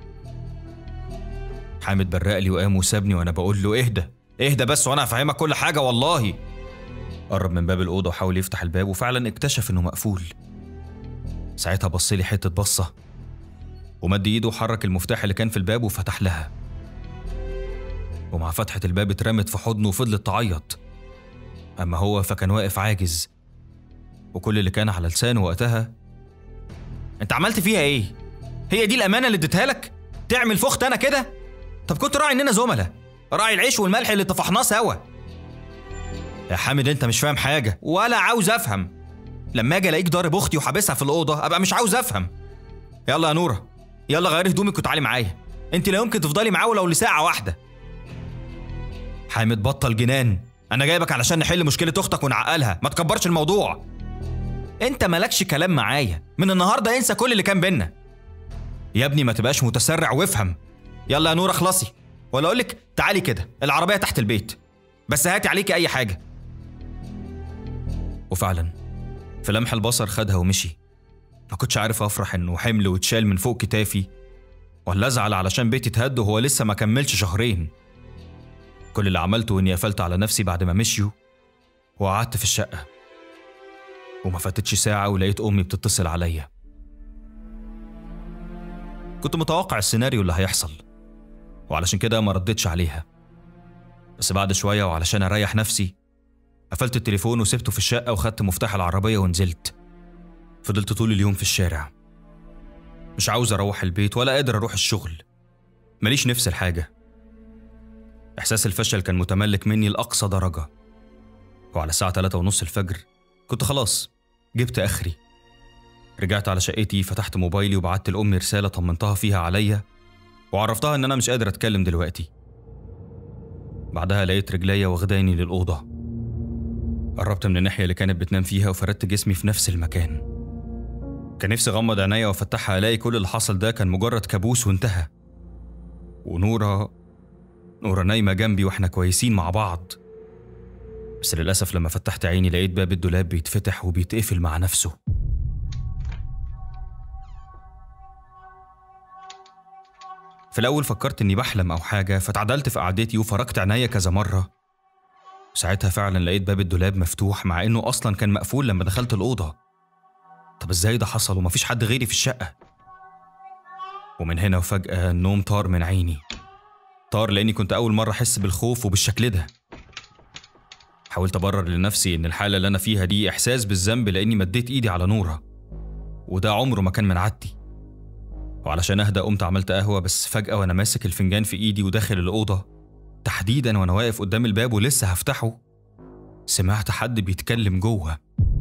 حامد برق لي وقام وسابني وأنا بقول له اهدى اهدى بس وأنا هفهمك كل حاجة والله قرب من باب الأوضة وحاول يفتح الباب وفعلا اكتشف إنه مقفول ساعتها بص لي حتة بصة ومد ايده وحرك المفتاح اللي كان في الباب وفتح لها ومع فتحة الباب اترمت في حضنه وفضلت تعيط أما هو فكان واقف عاجز وكل اللي كان على لسانه وقتها أنت عملت فيها إيه؟ هي دي الأمانة اللي اديتها لك؟ تعمل فخت أنا كده؟ طب كنت راعي إننا زملاء راعي العيش والملح اللي طفحناه سوا يا حامد أنت مش فاهم حاجة ولا عاوز أفهم لما أجي ألاقيك ضارب أختي وحابسها في الأوضة أبقى مش عاوز أفهم يلا يا نورة يلا غيري هدومك وتعالي معايا انت لا يمكن تفضلي معاه ولو لساعة واحدة حامد بطل جنان انا جايبك علشان نحل مشكلة اختك ونعقلها ما تكبرش الموضوع انت مالكش كلام معايا من النهاردة انسى كل اللي كان بينا يا ابني ما تبقاش متسرع وافهم يلا يا نورة اخلصي ولا اقولك تعالي كده العربية تحت البيت بس هاتي عليكي اي حاجة وفعلا في لمح البصر خدها ومشي ما كنتش عارف افرح انه حمل واتشال من فوق كتافي ولا ازعل علشان بيتي اتهد وهو لسه ما كملش شهرين كل اللي عملته اني قفلت على نفسي بعد ما مشيوا وقعدت في الشقه وما فاتتش ساعه ولقيت امي بتتصل عليا كنت متوقع السيناريو اللي هيحصل وعلشان كده ما ردتش عليها بس بعد شويه وعلشان اريح نفسي قفلت التليفون وسبته في الشقه وخدت مفتاح العربيه ونزلت فضلت طول اليوم في الشارع مش عاوز اروح البيت ولا قادر اروح الشغل ماليش نفس الحاجة إحساس الفشل كان متملك مني لأقصى درجة وعلى الساعة تلاتة ونص الفجر كنت خلاص جبت آخري رجعت على شقتي فتحت موبايلي وبعت لأمي رسالة طمنتها فيها عليا وعرفتها إن أنا مش قادر أتكلم دلوقتي بعدها لقيت رجليا واخداني للأوضة قربت من الناحية اللي كانت بتنام فيها وفردت جسمي في نفس المكان كان نفسي اغمض عينيا وافتحها الاقي كل اللي حصل ده كان مجرد كابوس وانتهى ونورة نورة نايمة جنبي واحنا كويسين مع بعض بس للأسف لما فتحت عيني لقيت باب الدولاب بيتفتح وبيتقفل مع نفسه في الأول فكرت إني بحلم أو حاجة فتعدلت في قعدتي وفركت عينيا كذا مرة ساعتها فعلا لقيت باب الدولاب مفتوح مع إنه أصلا كان مقفول لما دخلت الأوضة طب ازاي ده حصل ومفيش حد غيري في الشقة ومن هنا وفجأة النوم طار من عيني طار لأني كنت أول مرة أحس بالخوف وبالشكل ده حاولت أبرر لنفسي إن الحالة اللي أنا فيها دي إحساس بالذنب لأني مديت إيدي على نورة وده عمره ما كان من عادتي وعلشان أهدى قمت عملت قهوة بس فجأة وأنا ماسك الفنجان في إيدي وداخل الأوضة تحديدا وأنا واقف قدام الباب ولسه هفتحه سمعت حد بيتكلم جوه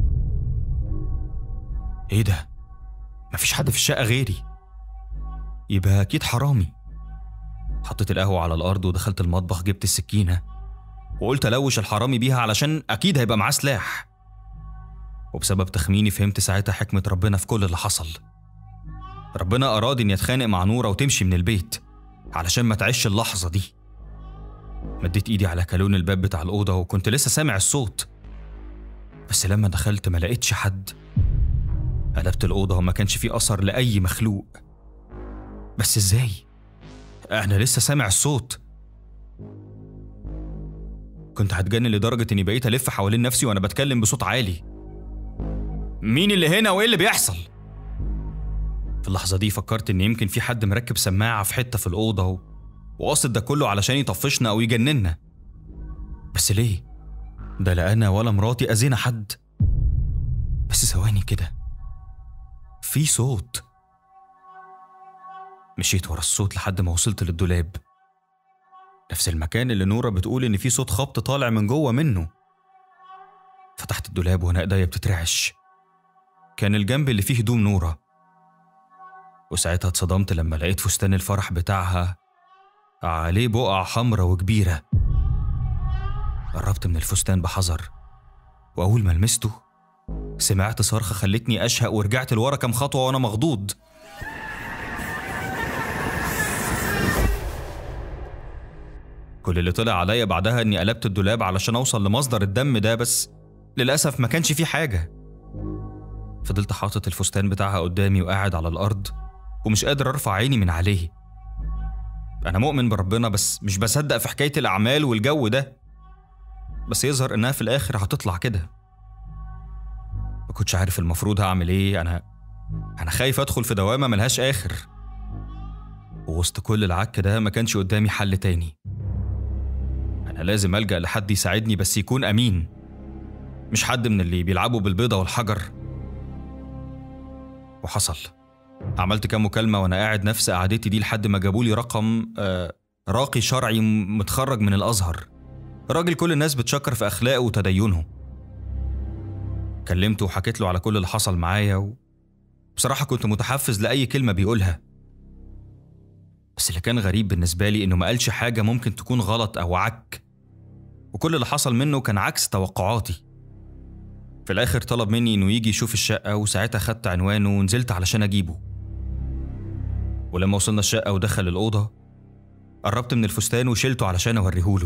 ايه ده؟ مفيش حد في الشقة غيري يبقى أكيد حرامي حطيت القهوة على الأرض ودخلت المطبخ جبت السكينة وقلت ألوش الحرامي بيها علشان أكيد هيبقى معاه سلاح وبسبب تخميني فهمت ساعتها حكمة ربنا في كل اللي حصل ربنا أراد إني أتخانق مع نورة وتمشي من البيت علشان ما تعيش اللحظة دي مديت إيدي على كالون الباب بتاع الأوضة وكنت لسه سامع الصوت بس لما دخلت ما لقيتش حد قلبت الأوضة وما كانش في أثر لأي مخلوق بس إزاي؟ أنا لسه سامع الصوت كنت هتجنن لدرجة إني بقيت ألف حوالين نفسي وأنا بتكلم بصوت عالي مين اللي هنا وإيه اللي بيحصل؟ في اللحظة دي فكرت إن يمكن في حد مركب سماعة في حتة في الأوضة و... وقاصد ده كله علشان يطفشنا أو يجننا بس ليه؟ ده لا أنا ولا مراتي أذينا حد بس ثواني كده في صوت مشيت ورا الصوت لحد ما وصلت للدولاب نفس المكان اللي نورة بتقول إن في صوت خبط طالع من جوه منه فتحت الدولاب وأنا إيديا بتترعش كان الجنب اللي فيه هدوم نورة وساعتها اتصدمت لما لقيت فستان الفرح بتاعها عليه بقع حمرة وكبيرة قربت من الفستان بحذر وأول ما لمسته سمعت صرخة خلتني أشهق ورجعت لورا كام خطوة وأنا مخضوض كل اللي طلع عليا بعدها إني قلبت الدولاب علشان أوصل لمصدر الدم ده بس للأسف ما كانش فيه حاجة فضلت حاطط الفستان بتاعها قدامي وقاعد على الأرض ومش قادر أرفع عيني من عليه أنا مؤمن بربنا بس مش بصدق في حكاية الأعمال والجو ده بس يظهر إنها في الآخر هتطلع كده ما كنتش عارف المفروض هعمل إيه أنا أنا خايف أدخل في دوامة ملهاش آخر ووسط كل العك ده ما كانش قدامي حل تاني أنا لازم ألجأ لحد يساعدني بس يكون أمين مش حد من اللي بيلعبوا بالبيضة والحجر وحصل عملت كام مكالمة وأنا قاعد نفس قعدتي دي لحد ما جابولي رقم آه راقي شرعي م- متخرج من الأزهر راجل كل الناس بتشكر في أخلاقه وتدينه كلمته وحكيت له على كل اللي حصل معايا و... بصراحة كنت متحفز لأي كلمة بيقولها بس اللي كان غريب بالنسبة لي إنه ما قالش حاجة ممكن تكون غلط أو عك وكل اللي حصل منه كان عكس توقعاتي في الآخر طلب مني إنه يجي يشوف الشقة وساعتها خدت عنوانه ونزلت علشان أجيبه ولما وصلنا الشقة ودخل الأوضة قربت من الفستان وشيلته علشان أوريهوله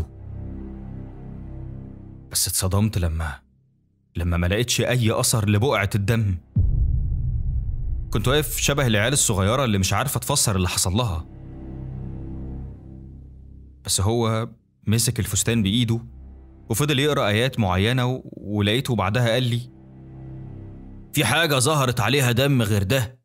بس اتصدمت لما لما ما لقيتش أي أثر لبقعة الدم كنت واقف شبه العيال الصغيرة اللي مش عارفة تفسر اللي حصل لها بس هو مسك الفستان بإيده وفضل يقرأ آيات معينة و... ولقيته بعدها قال لي في حاجة ظهرت عليها دم غير ده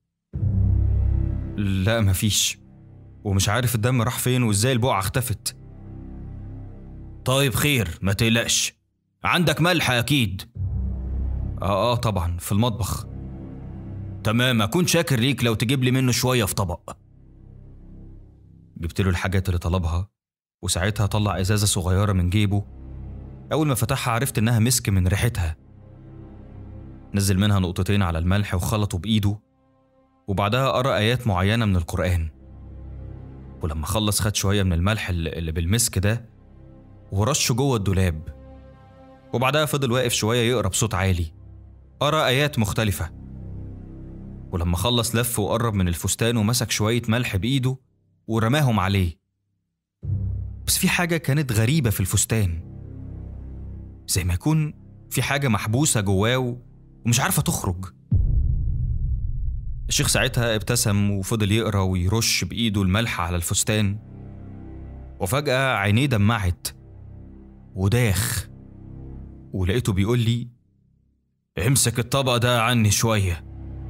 لا مفيش ومش عارف الدم راح فين وازاي البقعة اختفت طيب خير ما تقلقش عندك ملح أكيد آه آه طبعا في المطبخ تمام أكون شاكر ليك لو تجيب لي منه شوية في طبق جبت له الحاجات اللي طلبها وساعتها طلع إزازة صغيرة من جيبه أول ما فتحها عرفت إنها مسك من ريحتها نزل منها نقطتين على الملح وخلطه بإيده وبعدها قرأ آيات معينة من القرآن ولما خلص خد شوية من الملح اللي اللي بالمسك ده ورشه جوه الدولاب وبعدها فضل واقف شوية يقرأ بصوت عالي قرأ آيات مختلفة ولما خلص لف وقرب من الفستان ومسك شوية ملح بإيده ورماهم عليه بس في حاجة كانت غريبة في الفستان زي ما يكون في حاجة محبوسة جواه و- ومش عارفة تخرج الشيخ ساعتها ابتسم وفضل يقرا ويرش بإيده الملح على الفستان وفجأة عينيه دمعت وداخ ولقيته بيقول لي امسك الطبق ده عني شوية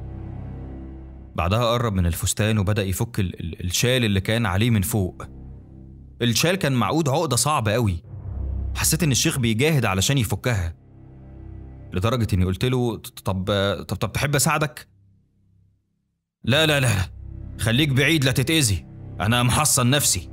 بعدها قرب من الفستان وبدأ يفك ال- ال- الشال اللي كان عليه من فوق الشال كان معقود عقدة صعبة قوي حسيت إن الشيخ بيجاهد علشان يفكها لدرجة إني قلت له طب طب طب تحب أساعدك؟ لا لا لا لا خليك بعيد لا تتأذي أنا محصن نفسي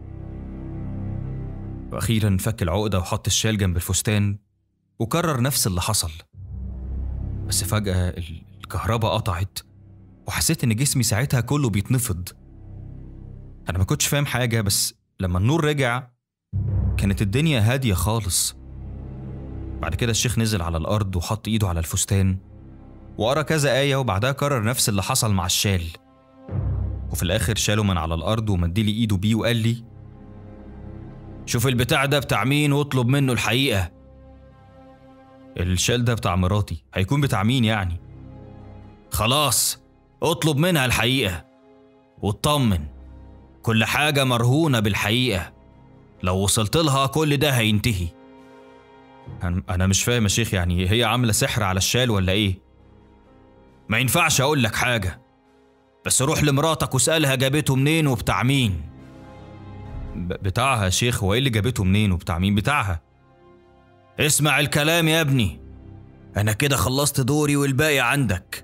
وأخيرا فك العقدة وحط الشال جنب الفستان وكرر نفس اللي حصل بس فجأة ال- الكهرباء قطعت وحسيت إن جسمي ساعتها كله بيتنفض أنا ما كنتش فاهم حاجة بس لما النور رجع كانت الدنيا هادية خالص بعد كده الشيخ نزل على الأرض وحط إيده على الفستان وقرا كذا آية وبعدها كرر نفس اللي حصل مع الشال وفي الآخر شاله من على الأرض ومديلي إيده بيه وقال لي شوف البتاع ده بتاع مين واطلب منه الحقيقة الشال ده بتاع مراتي هيكون بتاع مين يعني خلاص اطلب منها الحقيقة واطمن كل حاجة مرهونة بالحقيقة لو وصلت لها كل ده هينتهي أنا- أنا مش فاهم يا شيخ يعني هي عاملة سحر على الشال ولا إيه؟ ما ينفعش أقول لك حاجة بس روح لمراتك واسألها جابته منين وبتاع مين ب- بتاعها يا شيخ هو إيه اللي جابته منين وبتاع مين بتاعها؟ اسمع الكلام يا ابني أنا كده خلصت دوري والباقي عندك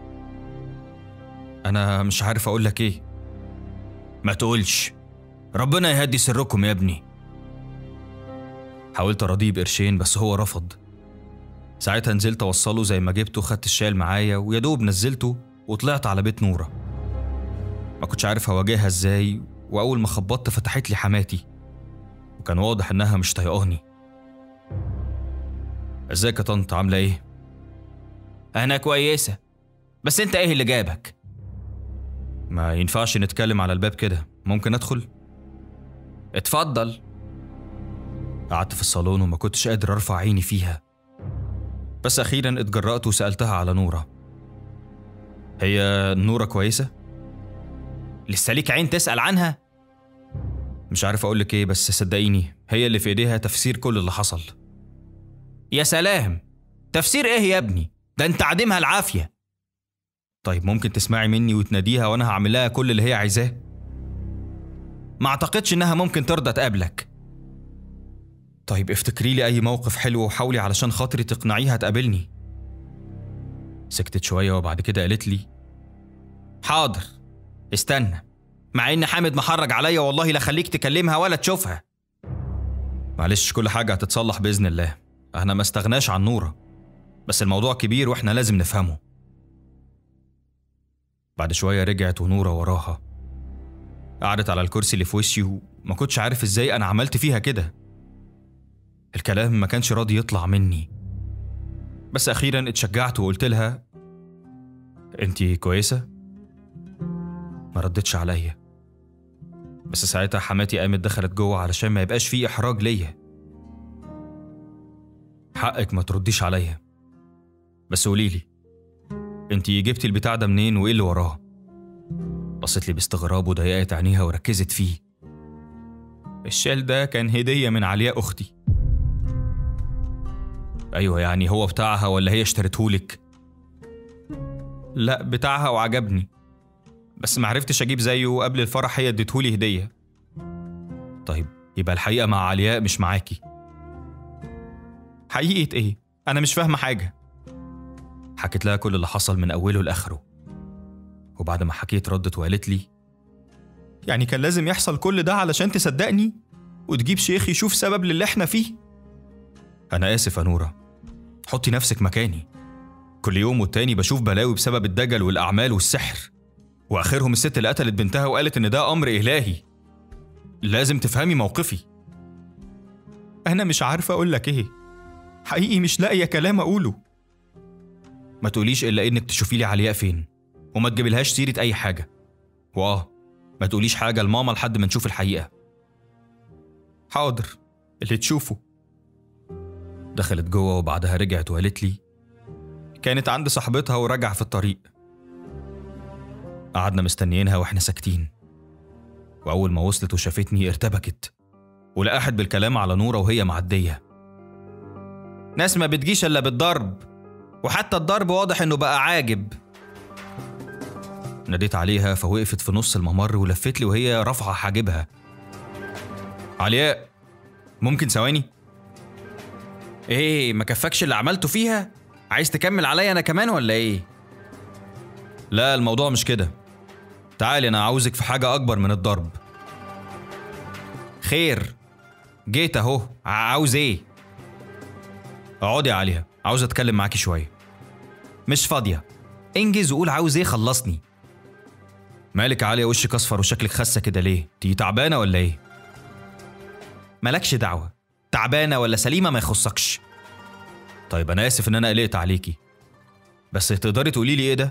أنا مش عارف أقول لك إيه ما تقولش ربنا يهدي سركم يا ابني حاولت أراضيه بقرشين بس هو رفض ساعتها نزلت أوصله زي ما جبته خدت الشال معايا ويا دوب نزلته وطلعت على بيت نورة ما كنتش عارف هواجهها ازاي وأول ما خبطت فتحت لي حماتي وكان واضح إنها مش طايقاني ازيك يا طنط عاملة ايه؟ أنا كويسة بس أنت إيه اللي جابك؟ ما ينفعش نتكلم على الباب كده ممكن ادخل اتفضل قعدت في الصالون وما كنتش قادر ارفع عيني فيها بس اخيرا اتجرأت وسألتها على نورة هي نورة كويسة؟ لسه ليك عين تسأل عنها؟ مش عارف اقولك ايه بس صدقيني هي اللي في ايديها تفسير كل اللي حصل يا سلام تفسير إيه يا ابني؟ ده أنت عدمها العافية طيب ممكن تسمعي مني وتناديها وانا هعمل لها كل اللي هي عايزاه ما أعتقدش إنها ممكن ترضى تقابلك طيب افتكري لي اي موقف حلو وحاولي علشان خاطري تقنعيها تقابلني سكتت شويه وبعد كده قالت لي حاضر استنى مع إن حامد محرج عليا والله لا خليك تكلمها ولا تشوفها معلش كل حاجه هتتصلح باذن الله احنا ما استغناش عن نوره بس الموضوع كبير واحنا لازم نفهمه بعد شويه رجعت ونوره وراها قعدت على الكرسي اللي في وشي وما كنتش عارف ازاي انا عملت فيها كده الكلام ما كانش راضي يطلع مني بس اخيرا اتشجعت وقلت لها انتي كويسه ما ردتش عليا بس ساعتها حماتي قامت دخلت جوه علشان ما يبقاش فيه احراج ليا حقك ما ترديش عليا بس قوليلي انتي جبتي البتاع ده منين وايه اللي وراه بصت لي باستغراب وضيقت عينيها وركزت فيه الشال ده كان هدية من علياء أختي أيوة يعني هو بتاعها ولا هي اشتريتهولك لا بتاعها وعجبني بس معرفتش أجيب زيه قبل الفرح هي اديتهولي هدية طيب يبقى الحقيقة مع علياء مش معاكي حقيقة إيه؟ أنا مش فاهمة حاجة حكيت لها كل اللي حصل من أوله لآخره وبعد ما حكيت ردت وقالت لي يعني كان لازم يحصل كل ده علشان تصدقني وتجيب شيخ يشوف سبب للي احنا فيه أنا آسف يا نورة حطي نفسك مكاني كل يوم والتاني بشوف بلاوي بسبب الدجل والأعمال والسحر وآخرهم الست اللي قتلت بنتها وقالت إن ده أمر إلهي لازم تفهمي موقفي أنا مش عارفة أقول لك إيه حقيقي مش لاقية كلام أقوله ما تقوليش إلا إنك تشوفي لي علياء فين وما تجيبلهاش سيرة أي حاجة وآه ما تقوليش حاجة لماما لحد ما نشوف الحقيقة حاضر اللي تشوفه دخلت جوه وبعدها رجعت وقالت لي كانت عند صاحبتها وراجعة في الطريق قعدنا مستنيينها واحنا ساكتين وأول ما وصلت وشافتني ارتبكت ولقحت بالكلام على نورة وهي معدية ناس ما بتجيش إلا بالضرب وحتى الضرب واضح إنه بقى عاجب ناديت عليها فوقفت في نص الممر ولفت لي وهي رافعة حاجبها علياء ممكن ثواني إيه ما كفكش اللي عملته فيها؟ عايز تكمل عليا أنا كمان ولا إيه؟ لا الموضوع مش كده تعالي أنا عاوزك في حاجة أكبر من الضرب خير جيت أهو عاوز إيه؟ اقعدي عليها عاوز أتكلم معاكي شوية مش فاضية انجز وقول عاوز إيه خلصني مالك يا عالية وشك أصفر وشكلك خاسة كده ليه؟ تيجي تعبانة ولا إيه؟ مالكش دعوة تعبانة ولا سليمة ما يخصكش طيب أنا آسف إن أنا قلقت عليكي بس تقدري تقولي لي إيه ده؟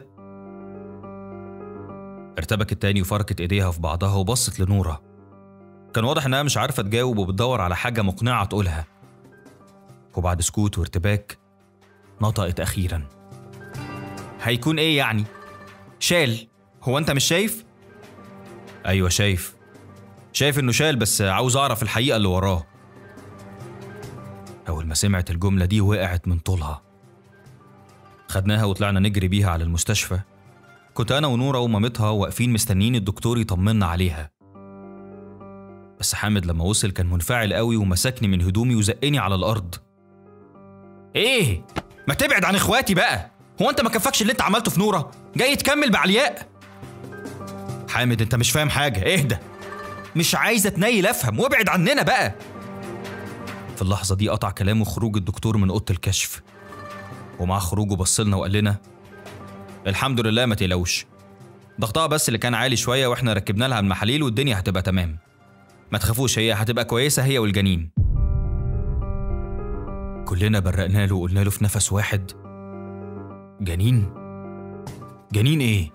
ارتبكت تاني وفركت إيديها في بعضها وبصت لنورة كان واضح إنها مش عارفة تجاوب وبتدور على حاجة مقنعة تقولها وبعد سكوت وارتباك نطقت أخيرا هيكون إيه يعني؟ شال هو أنت مش شايف؟ أيوة شايف شايف إنه شال بس عاوز أعرف الحقيقة اللي وراه أول ما سمعت الجملة دي وقعت من طولها خدناها وطلعنا نجري بيها على المستشفى كنت أنا ونورة ومامتها واقفين مستنيين الدكتور يطمنا عليها بس حامد لما وصل كان منفعل قوي ومسكني من هدومي وزقني على الأرض إيه؟ ما تبعد عن إخواتي بقى هو أنت ما كفكش اللي أنت عملته في نورة؟ جاي تكمل بعلياء؟ حامد أنت مش فاهم حاجة اهدى مش عايزة تنيل أفهم وابعد عننا بقى في اللحظة دي قطع كلامه خروج الدكتور من أوضة الكشف ومع خروجه بصلنا وقال لنا الحمد لله ما تقلقوش ضغطها بس اللي كان عالي شوية واحنا ركبنا لها المحاليل والدنيا هتبقى تمام ما تخافوش هي هتبقى كويسة هي والجنين كلنا برقنا له وقلنا له في نفس واحد جنين جنين ايه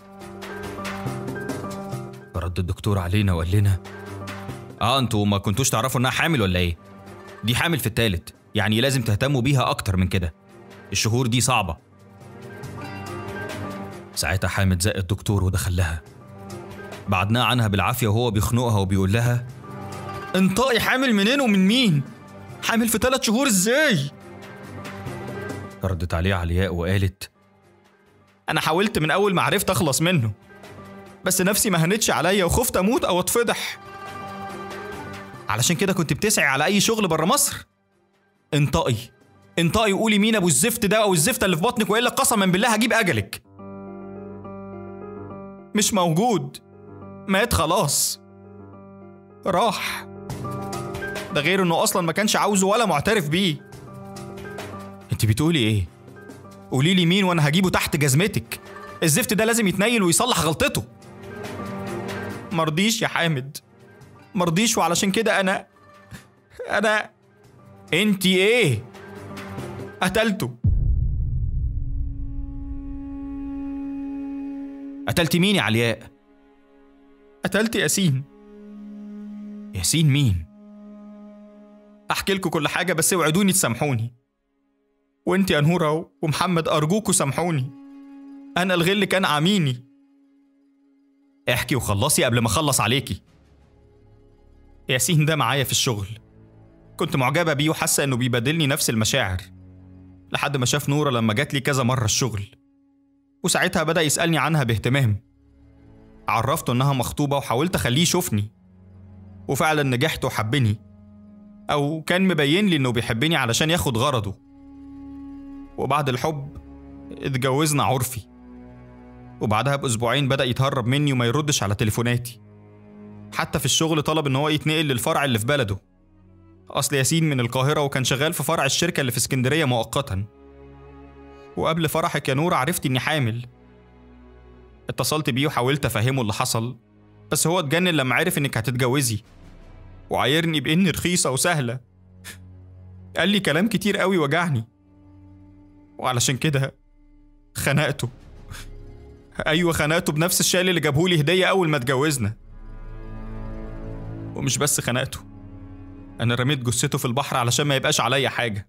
رد الدكتور علينا وقال لنا اه انتوا ما كنتوش تعرفوا انها حامل ولا ايه دي حامل في التالت يعني لازم تهتموا بيها اكتر من كده الشهور دي صعبه ساعتها حامد زق الدكتور ودخل لها بعدناه عنها بالعافيه وهو بيخنقها وبيقول لها انطقي حامل منين ومن مين حامل في ثلاث شهور ازاي ردت عليه علياء وقالت انا حاولت من اول ما عرفت اخلص منه بس نفسي ما هنتش عليا وخفت اموت او اتفضح علشان كده كنت بتسعي على اي شغل بره مصر انطقي انطقي وقولي مين ابو الزفت ده او الزفته اللي في بطنك والا قسما بالله هجيب اجلك مش موجود مات خلاص راح ده غير انه اصلا ما كانش عاوزه ولا معترف بيه انت بتقولي ايه قولي لي مين وانا هجيبه تحت جزمتك الزفت ده لازم يتنيل ويصلح غلطته مرضيش يا حامد مرضيش وعلشان كده انا انا انت ايه قتلته قتلت مين يا علياء قتلت ياسين ياسين مين احكي لكم كل حاجه بس اوعدوني تسامحوني وانت يا نورة ومحمد ارجوكوا سامحوني انا الغل كان عميني احكي وخلصي قبل ما اخلص عليكي ياسين ده معايا في الشغل كنت معجبة بيه وحاسة انه بيبادلني نفس المشاعر لحد ما شاف نورة لما جات لي كذا مرة الشغل وساعتها بدأ يسألني عنها باهتمام عرفته انها مخطوبة وحاولت اخليه يشوفني وفعلا نجحت وحبني او كان مبين لي انه بيحبني علشان ياخد غرضه وبعد الحب اتجوزنا عرفي وبعدها بأسبوعين بدأ يتهرب مني وما يردش على تليفوناتي حتى في الشغل طلب إن هو يتنقل للفرع اللي في بلده أصل ياسين من القاهرة وكان شغال في فرع الشركة اللي في اسكندرية مؤقتا وقبل فرحك يا نور عرفت إني حامل اتصلت بيه وحاولت أفهمه اللي حصل بس هو اتجنن لما عرف إنك هتتجوزي وعايرني بإني رخيصة وسهلة قال لي كلام كتير قوي وجعني وعلشان كده خنقته ايوه خنقته بنفس الشال اللي جابهولي هديه اول ما اتجوزنا ومش بس خنقته انا رميت جثته في البحر علشان ما يبقاش عليا حاجه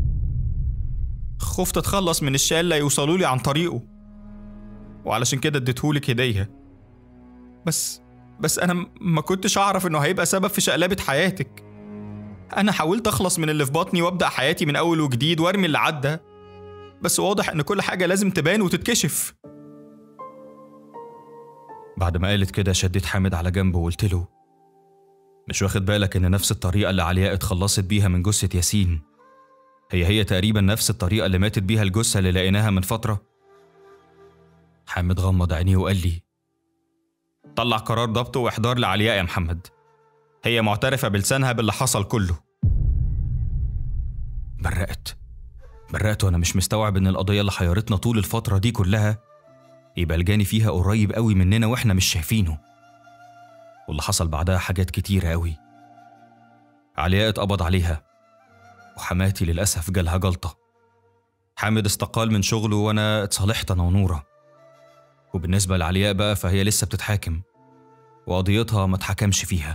خفت اتخلص من الشال لا يوصلوا لي عن طريقه وعلشان كده اديتهولك هديه بس بس انا ما كنتش اعرف انه هيبقى سبب في شقلبه حياتك انا حاولت اخلص من اللي في بطني وابدا حياتي من اول وجديد وارمي اللي عدى بس واضح ان كل حاجه لازم تبان وتتكشف بعد ما قالت كده شديت حامد على جنبه وقلت له مش واخد بالك ان نفس الطريقه اللي علياء اتخلصت بيها من جثه ياسين هي هي تقريبا نفس الطريقه اللي ماتت بيها الجثه اللي لقيناها من فتره حامد غمض عينيه وقال لي طلع قرار ضبط واحضار لعلياء يا محمد هي معترفه بلسانها باللي حصل كله برقت برقت وانا مش مستوعب ان القضيه اللي حيرتنا طول الفتره دي كلها يبقى الجاني فيها قريب قوي مننا واحنا مش شايفينه واللي حصل بعدها حاجات كتيرة قوي علياء اتقبض عليها وحماتي للأسف جالها جلطة حامد استقال من شغله وأنا اتصالحت أنا ونورة وبالنسبة لعلياء بقى فهي لسه بتتحاكم وقضيتها ما اتحكمش فيها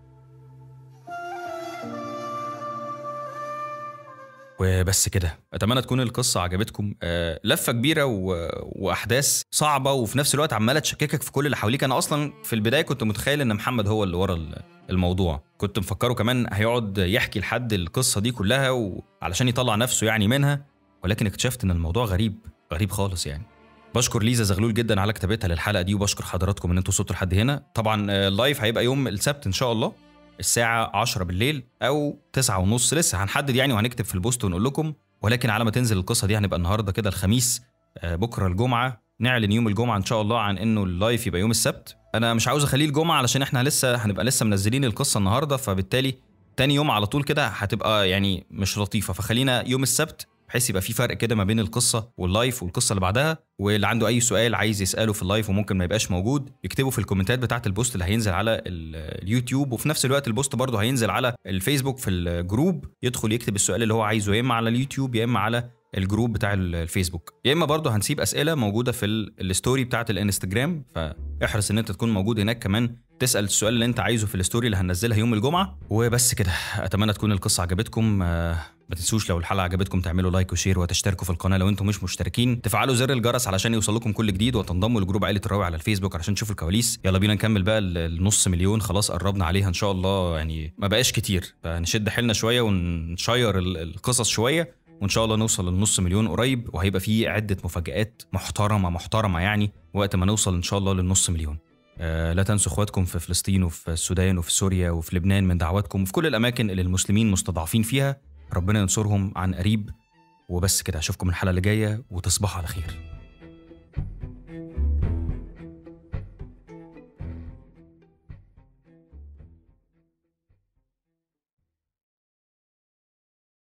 وبس كده اتمنى تكون القصه عجبتكم آه لفه كبيره و... واحداث صعبه وفي نفس الوقت عماله تشككك في كل اللي حواليك انا اصلا في البدايه كنت متخيل ان محمد هو اللي ورا الموضوع كنت مفكره كمان هيقعد يحكي لحد القصه دي كلها وعلشان يطلع نفسه يعني منها ولكن اكتشفت ان الموضوع غريب غريب خالص يعني بشكر ليزا زغلول جدا على كتابتها للحلقه دي وبشكر حضراتكم ان انتوا وصلتوا لحد هنا طبعا اللايف هيبقى يوم السبت ان شاء الله الساعة 10 بالليل أو 9 ونص لسه هنحدد يعني وهنكتب في البوست ونقول لكم ولكن على ما تنزل القصة دي هنبقى النهاردة كده الخميس بكرة الجمعة نعلن يوم الجمعة إن شاء الله عن إنه اللايف يبقى يوم السبت أنا مش عاوز أخليه الجمعة علشان إحنا لسه هنبقى لسه منزلين القصة النهاردة فبالتالي تاني يوم على طول كده هتبقى يعني مش لطيفة فخلينا يوم السبت بحيث يبقى في فرق كده ما بين القصه واللايف والقصه اللي بعدها واللي عنده اي سؤال عايز يساله في اللايف وممكن ما يبقاش موجود يكتبه في الكومنتات بتاعه البوست اللي هينزل على اليوتيوب وفي نفس الوقت البوست برضه هينزل على الفيسبوك في الجروب يدخل يكتب السؤال اللي هو عايزه يا اما على اليوتيوب يا اما على الجروب بتاع ال- الفيسبوك يا اما برضه هنسيب اسئله موجوده في ال- الستوري بتاعه الانستجرام فاحرص ان انت تكون موجود هناك كمان تسال السؤال اللي انت عايزه في الستوري اللي هننزلها يوم الجمعه وبس كده اتمنى تكون القصه عجبتكم آه، ما تنسوش لو الحلقه عجبتكم تعملوا لايك وشير وتشتركوا في القناه لو انتم مش مشتركين تفعلوا زر الجرس علشان يوصل لكم كل جديد وتنضموا لجروب عائله الراوي على الفيسبوك علشان تشوفوا الكواليس يلا بينا نكمل بقى ال- النص مليون خلاص قربنا عليها ان شاء الله يعني ما بقاش كتير فنشد حيلنا شويه ونشير ال- القصص شويه وان شاء الله نوصل للنص مليون قريب وهيبقى فيه عده مفاجآت محترمه محترمه يعني وقت ما نوصل ان شاء الله للنص مليون آه، لا تنسوا اخواتكم في فلسطين وفي السودان وفي سوريا وفي لبنان من دعواتكم وفي كل الاماكن اللي المسلمين مستضعفين فيها ربنا ينصرهم عن قريب وبس كده اشوفكم الحلقه اللي جايه وتصبحوا على خير